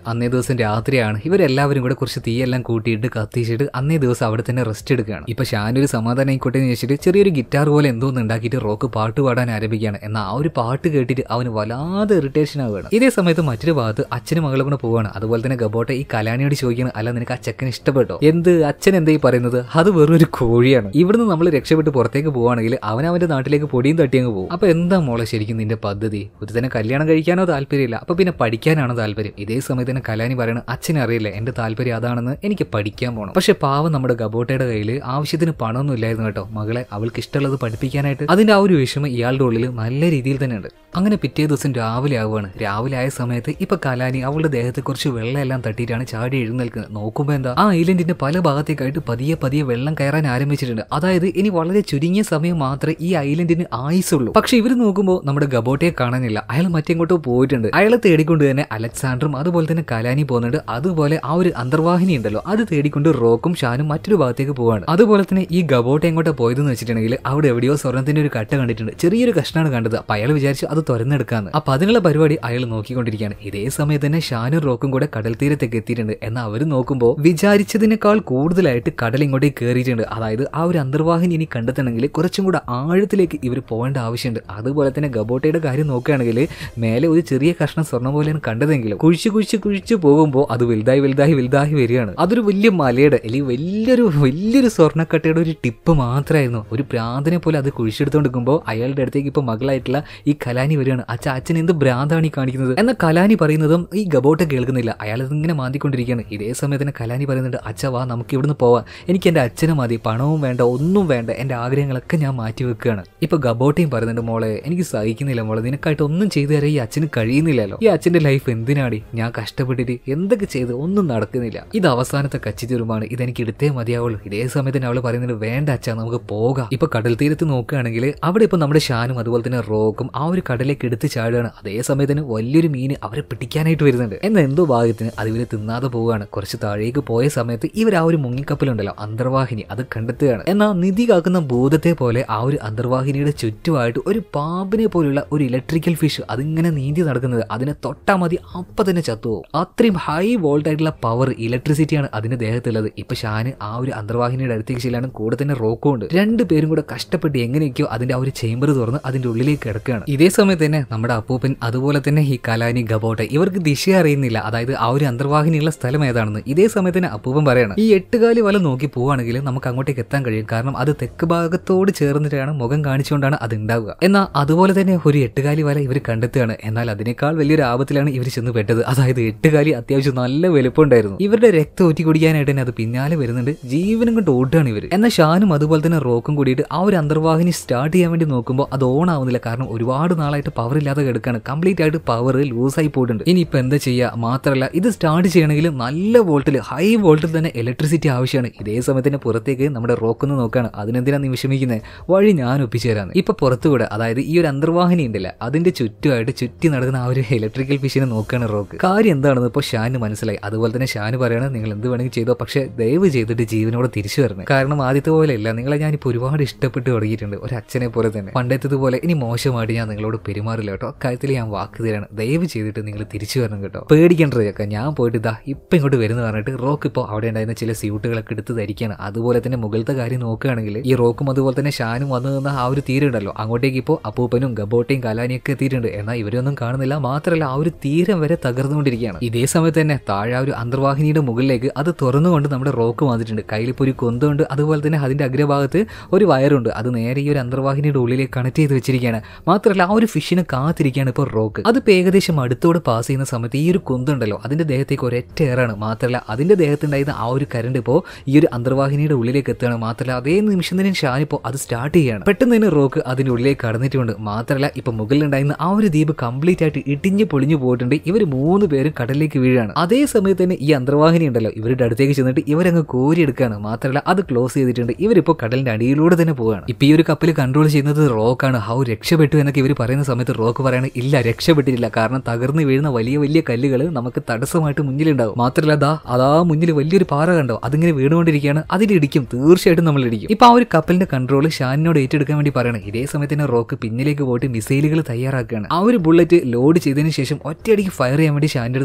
ദിവസം രാത്രിയാണ് ഇവരെല്ലാവരും കൂടെ കുറച്ച് തീയെല്ലാം കൂട്ടിയിട്ട് കത്തിച്ചിട്ട് അന്നേ ദിവസം അവിടെ തന്നെ റെസ്റ്റ് എടുക്കുകയാണ് ഇപ്പൊ ഷാനൊരു സമാധാനം ആയിക്കോട്ടെ എന്ന് വെച്ചിട്ട് ചെറിയൊരു ഗിറ്റാർ പോലെ എന്തോന്ന് ഉണ്ടാക്കിയിട്ട് റോക്ക് പാട്ട് പാടാൻ ആരംഭിക്കുകയാണ് എന്നാൽ ആ ഒരു പാട്ട് കേട്ടിട്ട് അവന് വല്ലാതെ ഇറിറ്റേഷൻ ആവുകയാണ് ഇതേ സമയത്ത് മറ്റൊരു ഭാഗത്ത് അച്ഛനും മകളും കൂടെ പോവാണ് അതുപോലെ തന്നെ ഗബോട്ടെ ഈ കലാനിയോട് ചോദിക്കണം അല്ല നിനക്ക് ആ ചെക്കൻ ഇഷ്ടപ്പെട്ടോ എന്ത് അച്ഛൻ എന്താ ഈ പറയുന്നത് അത് വെറും ഒരു കോഴിയാണ് ഇവിടുന്ന് നമ്മൾ രക്ഷപ്പെട്ട് പുറത്തേക്ക് പോവാണെങ്കിൽ അവൻ അവന്റെ നാട്ടിലേക്ക് പൊടിയും തട്ടിയങ്ങ് പോകും അപ്പൊ എന്താ മോളെ ശരിക്കും നിന്റെ പദ്ധതി ഒരു തന്നെ കല്യാണം കഴിക്കാനോ താല്പര്യമില്ല അപ്പൊ പിന്നെ പഠിക്കാനാണോ താല്പര്യം ഇതേ സമയത്ത് തന്നെ കലാനി പറയണ അച്ഛനെ അറിയില്ല എന്റെ താല്പര്യം അതാണെന്ന് എനിക്ക് പഠിക്കാൻ പോകണം പക്ഷെ പാവം നമ്മുടെ ഗബോട്ടയുടെ കയ്യിൽ ആവശ്യത്തിന് പണമൊന്നും ഇല്ലായിരുന്നു കേട്ടോ മകളെ അവൾക്ക് ഇഷ്ടമുള്ളത് പഠിപ്പിക്കാനായിട്ട് അതിന്റെ ആ ഒരു വിഷമം ഇയാളുടെ ഉള്ളിൽ നല്ല രീതിയിൽ തന്നെ ഉണ്ട് അങ്ങനെ പിറ്റേ ദിവസം രാവിലെ ആവുകയാണ് രാവിലെ ആയ സമയത്ത് ഇപ്പൊ കലാനി അവളുടെ ദേഹത്തെ കുറച്ച് വെള്ളം എല്ലാം തട്ടിയിട്ടാണ് ചാടി എഴുന്നേൽക്കുന്നത് നോക്കുമ്പോ എന്താ ആ ഐലൻഡിന്റെ പല ഭാഗത്തേക്കായിട്ട് പതിയെ പതിയെ വെള്ളം കയറാൻ ആരംഭിച്ചിട്ടുണ്ട് അതായത് ഇനി വളരെ ചുരുങ്ങിയ സമയം മാത്രമേ ഈ ഐലൻഡിന് ആയുസുള്ളൂ പക്ഷെ ഇവർ നോക്കുമ്പോൾ നമ്മുടെ ഗബോട്ടയെ കാണാനില്ല അയാൾ മറ്റെങ്ങോട്ടോ പോയിട്ടുണ്ട് അയാളെ തേടിക്കൊണ്ട് തന്നെ അലക്സാണ്ടറും അതുപോലെ തന്നെ കലാനി പോകുന്നുണ്ട് അതുപോലെ ആ ഒരു അന്തർവാഹിനി ഉണ്ടല്ലോ അത് തേടിക്കൊണ്ട് റോക്കും ഷാനും മറ്റൊരു ഭാഗത്തേക്ക് പോവാണ് അതുപോലെ തന്നെ ഈ ഗബോട്ട എങ്ങോട്ടാ പോയതെന്ന് വെച്ചിട്ടുണ്ടെങ്കിൽ അവിടെ എവിടെയോ സ്വർണ്ണത്തിന്റെ ഒരു കട്ട കണ്ടിട്ടുണ്ട് ചെറിയൊരു കഷ്ണമാണ് കണ്ടത് അപ്പൊ അയാൾ വിചാരിച്ചു അത് തുറന്നെടുക്കാന്ന് അപ്പൊ അതിനുള്ള പരിപാടി അയാൾ നോക്കിക്കൊണ്ടിരിക്കുകയാണ് ഇതേ സമയത്ത് തന്നെ ഷാനും റോക്കും കൂടെ കടൽ തീരത്തേക്ക് എത്തിയിട്ടുണ്ട് എന്നാൽ അവർ നോക്കുമ്പോൾ വിചാരിച്ചതിനേക്കാൾ കൂടുതലായിട്ട് കടൽ ഇങ്ങോട്ടേക്ക് കയറിയിട്ടുണ്ട് അതായത് ആ ഒരു അന്തർവാഹിനി ഇനി കണ്ടെത്തണമെങ്കിൽ കുറച്ചും കൂടെ ആഴത്തിലേക്ക് ഇവർ പോകേണ്ട ആവശ്യമുണ്ട് അതുപോലെ തന്നെ ഗബോട്ടയുടെ കാര്യം നോക്കുകയാണെങ്കിൽ മേലെ ഒരു ചെറിയ കഷ്ണം സ്വർണ്ണം പോലെയാണ് കണ്ടതെങ്കിലും കുഴിച്ച് കുഴിച്ച് കുഴിച്ച് പോകുമ്പോൾ അത് വലുതായി വലുതായി വലുതായി വരികയാണ് അതൊരു വലിയ മലയുടെ അല്ലെങ്കിൽ വലിയൊരു വലിയൊരു സ്വർണ്ണക്കട്ടയുടെ ഒരു ടിപ്പ് മാത്രമായിരുന്നു ഒരു പ്രാന്തനെ പോലെ അത് കുഴിച്ചെടുത്തോണ്ടിരിക്കുമ്പോൾ അയാളുടെ അടുത്തേക്ക് ഇപ്പൊ മകളായിട്ടുള്ള ഈ കലാനി വരികയാണ് അച്ഛ അച്ഛൻ എന്ത് ഭ്രാന്താണ് ഈ കാണിക്കുന്നത് എന്ന കലാനി പറയുന്നതും ഈ ഗബോട്ട കേൾക്കുന്നില്ല അയാൾ ഇതിങ്ങനെ മാന്തിക്കൊണ്ടിരിക്കുകയാണ് ഇതേ സമയത്തിന് കലാനി പറയുന്നുണ്ട് അച്ഛ വാ നമുക്ക് ഇവിടുന്ന് പോവാം എനിക്ക് എന്റെ അച്ഛനെ മതി പണവും വേണ്ട ഒന്നും വേണ്ട എന്റെ ആഗ്രഹങ്ങളൊക്കെ ഞാൻ മാറ്റി വെക്കുകയാണ് ഇപ്പൊ ഗബോട്ടയും പറയുന്നുണ്ട് മോളെ എനിക്ക് സഹിക്കുന്നില്ല മോളെ നിനക്കായിട്ട് ഒന്നും ചെയ്തു തരാൻ ഈ അച്ഛന് കഴിയുന്നില്ലല്ലോ ഈ അച്ഛന്റെ ലൈഫ് എന്തിനാടി ഞാൻ കഷ്ടപ്പെട്ടിട്ട് എന്തൊക്കെ ചെയ്ത് ഒന്നും നടക്കുന്നില്ല ഇത് അവസാനത്തെ കച്ചിത്തുരുമാണ് ഇതെനിക്ക് എടുത്തേ മതിയാവുള്ളൂ ഇതേ സമയത്തിന് അവള് പറയുന്നത് വേണ്ട അച്ഛാ നമുക്ക് പോകാം ഇപ്പൊ കടൽ തീരത്ത് നോക്കുകയാണെങ്കിൽ അവിടെ ഇപ്പൊ നമ്മുടെ ഷാനും അതുപോലെ തന്നെ റോക്കും ആ ഒരു കടലേക്ക് എടുത്ത് ചാടുകയാണ് അതേ സമയത്തിന് വലിയൊരു മീൻ അവരെ പിടിക്കാനായിട്ട് വരുന്നുണ്ട് എന്നാൽ എന്തോ ഭാഗ്യത്തിന് അത് ഇവര് തിന്നാതെ പോവുകയാണ് കുറച്ച് താഴേക്ക് പോയ സമയത്ത് ഇവർ ആ ഒരു മുങ്ങിക്കപ്പലുണ്ടല്ലോ അന്തർവാഹിനി അത് കണ്ടെത്തുകയാണ് എന്നാൽ നിധി കാക്കുന്ന ഭൂതത്തെ പോലെ ആ ഒരു അന്തർവാഹിനിയുടെ ചുറ്റുമായിട്ട് ഒരു പാമ്പിനെ പോലുള്ള ഒരു ഇലക്ട്രിക്കൽ ഫിഷ് അതിങ്ങനെ നീന്തി നടക്കുന്നത് അതിനെ തൊട്ടാ മതി അപ്പൊ തന്നെ ചത്തുപോകും അത്രയും ഹൈ വോൾട്ട് ആയിട്ടുള്ള പവർ ഇലക്ട്രിസിറ്റിയാണ് അതിന്റെ ദേഹത്തുള്ളത് ഇപ്പൊ ഷാന് ആ ഒരു അന്തർവാഹിനിയുടെ അടുത്തേക്ക് ചെല്ലാണ് കൂടെ തന്നെ റോക്കും ഉണ്ട് രണ്ടുപേരും കൂടെ കഷ്ടപ്പെട്ട് എങ്ങനെയൊക്കെയോ അതിന്റെ ആ ഒരു ചേംബർ തുറന്ന് അതിന്റെ ഉള്ളിലേക്ക് കിടക്കുകയാണ് ഇതേ സമയത്ത് തന്നെ നമ്മുടെ അപ്പൂപ്പൻ അതുപോലെ തന്നെ ഈ കലാനി ഗബോട്ടെ ഇവർക്ക് ദിശ അറിയുന്നില്ല അതായത് ആ ഒരു അന്തർവാഹിനിയുള്ള സ്ഥലം ഏതാണെന്ന് ഇതേ സമയത്ത് തന്നെ അപ്പൂപ്പൻ പറയാണ് ഈ എട്ടുകാലി വല നോക്കി പോവുകയാണെങ്കിൽ നമുക്ക് അങ്ങോട്ടേക്ക് എത്താൻ കഴിയും കാരണം അത് തെക്ക് ഭാഗത്തോട് ചേർന്നിട്ടാണ് മുഖം കാണിച്ചുകൊണ്ടാണ് അത് ഉണ്ടാവുക എന്നാൽ അതുപോലെ തന്നെ ഒരു എട്ടുകാലി വല ഇവർ കണ്ടെത്തുകയാണ് എന്നാൽ അതിനേക്കാൾ വലിയൊരു ആപത്തിലാണ് ഇവർ ചെന്ന് പെട്ടത് അതായത് എട്ടുകാലി അത്യാവശ്യം നല്ല വലുപ്പമുണ്ടായിരുന്നു ഇവരുടെ രക്തം ഊറ്റി കുടിക്കാനായിട്ട് തന്നെ അത് പിന്നാലെ വരുന്നുണ്ട് ജീവനും കൊണ്ട് ഓടുകയാണ് ഇവർ എന്നാൽ ഷാനും അതുപോലെ തന്നെ റോക്കും കൂടിയിട്ട് ആ ഒരു അന്തർവാഹിനി സ്റ്റാർട്ട് ചെയ്യാൻ വേണ്ടി നോക്കുമ്പോൾ അത് ഓൺ ആവുന്നില്ല കാരണം ഒരുപാട് നാളായിട്ട് പവർ ഇല്ലാതെ കിടക്കാണ് കംപ്ലീറ്റ് ആയിട്ട് പവർ ലൂസായി പോയിട്ടുണ്ട് ഇനി ഇപ്പൊ എന്താ ചെയ്യുക മാത്രമല്ല ഇത് സ്റ്റാർട്ട് ചെയ്യണമെങ്കിൽ നല്ല വോൾട്ടിൽ ഹൈ വോൾട്ടിൽ തന്നെ ഇലക്ട്രിസിറ്റി ആവശ്യമാണ് ഇതേ സമയത്തിന് പുറത്തേക്ക് നമ്മുടെ റോക്കൊന്ന് നോക്കാണ് അതിനെന്തിനാ നീ വിഷമിക്കുന്നത് വഴി ഞാൻ ഒപ്പിച്ചു തരാന്ന് ഇപ്പൊ പുറത്തുകൂടെ അതായത് ഈ ഒരു അന്തർവാഹിനി ഉണ്ടല്ല അതിന്റെ ചുറ്റുമായിട്ട് ചുറ്റി നടക്കുന്ന ആ ഒരു ഇലക്ട്രിക്കൽ ഫിഷിനെ നോക്കാണ് റോക്ക് കാര്യം എന്താണെന്ന് ഇപ്പോൾ ഷാന് മനസ്സിലായി അതുപോലെ തന്നെ ഷാന് പറയണ നിങ്ങൾ എന്ത് വേണമെങ്കിൽ ചെയ്തോ പക്ഷേ ദയവ് ചെയ്തിട്ട് ജീവനോടെ തിരിച്ചു വരണം കാരണം ആദ്യത്തെ പോലെ അല്ല നിങ്ങളെ ഞാനിപ്പോൾ ഒരുപാട് ഇഷ്ടപ്പെട്ട് തുടങ്ങിയിട്ടുണ്ട് ഒരു അച്ഛനെ പോലെ തന്നെ പണ്ടത്തേതുപോലെ ഇനി മോശമായിട്ട് ഞാൻ നിങ്ങളോട് പെരുമാറില്ല കേട്ടോ അക്കാര്യത്തിൽ ഞാൻ വാക്ക് തരാണ് ദയവ് ചെയ്തിട്ട് നിങ്ങൾ തിരിച്ചു വരണം കേട്ടോ പേടിക്കേണ്ടത് ചക്ക ഞാൻ പോയിട്ട് ഇതാ ഇപ്പം ഇങ്ങോട്ട് വരുന്ന പറഞ്ഞിട്ട് റോക്ക് ഇപ്പോൾ അവിടെ ഉണ്ടായിരുന്ന ചില സ്യൂട്ടുകളൊക്കെ എടുത്ത് ധരിക്കുകയാണ് അതുപോലെ തന്നെ മുകളിലത്തെ കാര്യം നോക്കുകയാണെങ്കിൽ ഈ റോക്കും അതുപോലെ തന്നെ ഷാനും വന്നു നിന്ന ആ ഒരു തീരം ഉണ്ടല്ലോ അങ്ങോട്ടേക്ക് ഇപ്പോൾ അപ്പൂപ്പനും ഗബോട്ടയും കലാനിയൊക്കെ എത്തിയിട്ടുണ്ട് എന്നാൽ ഇവരൊന്നും കാണുന്നില്ല മാത്രമല്ല ആ ഒരു തീരം വരെ തകർന്നുകൊണ്ടിരിക്കുകയാണ് ഇതേ സമയത്ത് തന്നെ താഴെ ആ ഒരു അന്തർവാഹിനിയുടെ മുകളിലേക്ക് അത് തുറന്നുകൊണ്ട് നമ്മുടെ റോക്ക് വന്നിട്ടുണ്ട് കയ്യിൽ ഇപ്പോൾ ഒരു കൊന്തുണ്ട് അതുപോലെ തന്നെ അതിന്റെ അഗ്രഭാഗത്ത് ഒരു വയറുണ്ട് അത് നേരെ ഈ ഒരു അന്തർവാഹിനിയുടെ ഉള്ളിലേക്ക് കണക്ട് ചെയ്ത് വെച്ചിരിക്കുകയാണ് മാത്രമല്ല ആ ഒരു ഫിഷിനെ കാത്തിരിക്കുകയാണ് ഇപ്പോൾ റോക്ക് അതിപ്പോൾ ഏകദേശം അടുത്തോടെ പാസ് ചെയ്യുന്ന സമയത്ത് ഈ ഒരു കൊന്തുണ്ടല്ലോ അതിന്റെ ദേഹത്തേക്ക് ഒരൊറ്റ ഏറാണ് മാത്രമല്ല അതിന്റെ ദേഹത്തുണ്ടായിരുന്ന ആ ഒരു കരണ്ട് ഇപ്പോൾ ഈ ഒരു അന്തർവാഹിനിയുടെ ഉള്ളിലേക്ക് എത്തുകയാണ് മാത്രമല്ല അതേ നിമിഷം തന്നെ ഷാൻ ഇപ്പോൾ അത് സ്റ്റാർട്ട് ചെയ്യാണ് പെട്ടെന്ന് തന്നെ റോക്ക് അതിന്റെ ഉള്ളിലേക്ക് കടന്നിട്ടുണ്ട് മാത്രമല്ല ഇപ്പൊ മുകളിലുണ്ടായിരുന്ന ആ ഒരു ദ്വീപ് കംപ്ലീറ്റ് ആയിട്ട് ഇടിഞ്ഞ് പൊളിഞ്ഞു പോയിട്ടുണ്ട് ഇവർ മൂന്ന് പേരും കടലിലേക്ക് വീഴാണ് അതേ സമയത്ത് തന്നെ ഈ അന്തർവാഹിനി ഉണ്ടല്ലോ ഇവരുടെ അടുത്തേക്ക് ചെന്നിട്ട് ഇവരങ്ങ് കോരിയെടുക്കുകയാണ് മാത്രമല്ല അത് ക്ലോസ് ചെയ്തിട്ടുണ്ട് ഇവരിപ്പോ കടലിന്റെ അടിയിലൂടെ തന്നെ പോവുകയാണ് ഇപ്പൊ ഈ ഒരു കപ്പൽ കൺട്രോൾ ചെയ്യുന്നത് റോക്കാണ് ഹൗ രക്ഷപ്പെട്ടു എന്നൊക്കെ ഇവർ പറയുന്ന സമയത്ത് റോക്ക് പറയാണ് ഇല്ല രക്ഷപ്പെട്ടിട്ടില്ല കാരണം തകർന്നു വീഴുന്ന വലിയ വലിയ കല്ലുകൾ നമുക്ക് തടസ്സമായിട്ട് മുന്നിലുണ്ടാവും മാത്രമല്ല അതാ അതാ മുന്നിൽ വലിയൊരു പാറ കണ്ടോ അതിങ്ങനെ വീണുകൊണ്ടിരിക്കുകയാണ് അതിലിടിക്കും തീർച്ചയായിട്ടും നമ്മൾ ഇടിക്കും ഇപ്പൊ ആ ഒരു കപ്പലിന്റെ കൺട്രോൾ ഷാനിനോട് ഏറ്റെടുക്കാൻ വേണ്ടി പറയണം ഇതേ സമയത്ത് തന്നെ റോക്ക് പിന്നിലേക്ക് പോയിട്ട് മിസൈലുകൾ തയ്യാറാക്കുകയാണ് ആ ഒരു ബുള്ളറ്റ് ലോഡ് ചെയ്തതിന് ശേഷം ഒറ്റയടിക്ക് ഫയർ ചെയ്യാൻ വേണ്ടി ഷാനിന്റെ അടുത്ത് പറയണം ഷാൻ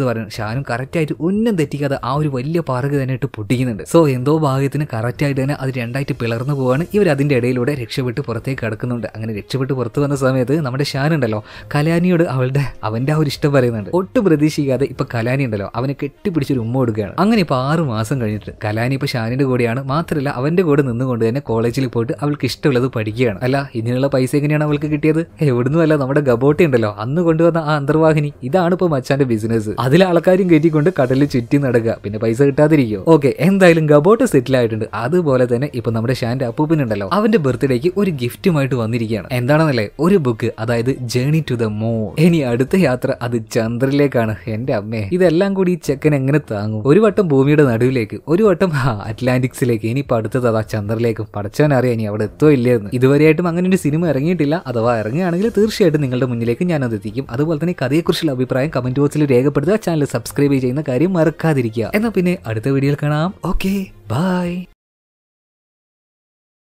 ഷാനും കറക്റ്റ് ആയിട്ട് ഒന്നും തെറ്റിക്കാതെ ആ ഒരു വലിയ പാറക തന്നെ ഇട്ട് പൊട്ടിക്കുന്നുണ്ട് സോ എന്തോ ഭാഗ്യത്തിന് കറക്റ്റ് ആയിട്ട് തന്നെ അത് രണ്ടായിട്ട് പിളർന്നു പോവാണ് ഇവർ അതിന്റെ ഇടയിലൂടെ രക്ഷപ്പെട്ട് പുറത്തേക്ക് കടക്കുന്നുണ്ട് അങ്ങനെ രക്ഷപ്പെട്ട് പുറത്തു വന്ന സമയത്ത് നമ്മുടെ ഷാൻ ഉണ്ടല്ലോ കലാനിയോട് അവളുടെ അവന്റെ ആ ഒരു ഇഷ്ടം പറയുന്നുണ്ട് ഒട്ടും പ്രതീക്ഷിക്കാതെ ഇപ്പൊ കലാനി ഉണ്ടല്ലോ അവനെ കെട്ടിപ്പിടിച്ചൊരു ഉമ്മ കൊടുക്കുകയാണ് അങ്ങനെ ഇപ്പൊ ആറ് മാസം കഴിഞ്ഞിട്ട് കലാനി ഇപ്പൊ ഷാനിന്റെ കൂടെയാണ് മാത്രമല്ല അവന്റെ കൂടെ നിന്നുകൊണ്ട് തന്നെ കോളേജിൽ പോയിട്ട് അവൾക്ക് ഇഷ്ടമുള്ളത് പഠിക്കുകയാണ് അല്ല ഇതിനുള്ള പൈസ എങ്ങനെയാണ് അവൾക്ക് കിട്ടിയത് എവിടുന്നും അല്ല നമ്മുടെ ഗബോട്ടി ഉണ്ടല്ലോ അന്ന് കൊണ്ടുവന്ന ആ അന്തർവാഹിനി ഇതാണ് ഇപ്പൊ മച്ചാന്റെ ബിസിനസ് അതിൽ ആൾക്കാരും കയറ്റിക്കൊണ്ട് കടലിൽ ചുറ്റി നടക്കുക പിന്നെ പൈസ കിട്ടാതിരിക്കോ ഓക്കെ എന്തായാലും ഗബോട്ട് സെറ്റിൽ ആയിട്ടുണ്ട് അതുപോലെ തന്നെ ഇപ്പൊ നമ്മുടെ ഷാന്റെ അപ്പൂപ്പനുണ്ടല്ലോ അവന്റെ ബർത്ത്ഡേക്ക് ഒരു ഗിഫ്റ്റുമായിട്ട് വന്നിരിക്കുകയാണ് എന്താണെന്നല്ലേ ഒരു ബുക്ക് അതായത് ജേണി ടു ദ മോ ഇനി അടുത്ത യാത്ര അത് ചന്ദ്രനിലേക്കാണ് എന്റെ അമ്മേ ഇതെല്ലാം കൂടി ഈ ചെക്കൻ എങ്ങനെ താങ്ങും ഒരു വട്ടം ഭൂമിയുടെ നടുവിലേക്ക് ഒരു വട്ടം ആ, അറ്റ്ലാന്റിക്സിലേക്ക് ഇനിയിപ്പോ അടുത്തത് അതാ ചന്ദ്രനിലേക്കും പഠിച്ചവൻ അറിയാം ഇനി അവിടെ എത്തോ ഇല്ലയെന്ന് ഇതുവരെയായിട്ടും അങ്ങനെ ഒരു സിനിമ ഇറങ്ങിയിട്ടില്ല അഥവാ ഇറങ്ങുകയാണെങ്കിൽ തീർച്ചയായിട്ടും നിങ്ങളുടെ മുന്നിലേക്ക് ഞാൻ അത് എത്തിക്കും അതുപോലെ തന്നെ ഈ കഥയെക്കുറിച്ചുള്ള അഭിപ്രായം കമന്റ് ബോക്സിൽ രേഖപ്പെടുത്തുക ചാനൽ സബ്സ്ക്രൈബ് ചെയ്യുന്ന കാര്യം മറക്കാതിരിക്കുക എന്നാൽ പിന്നെ അടുത്ത വീഡിയോയിൽ കാണാം ഓക്കെ ബൈ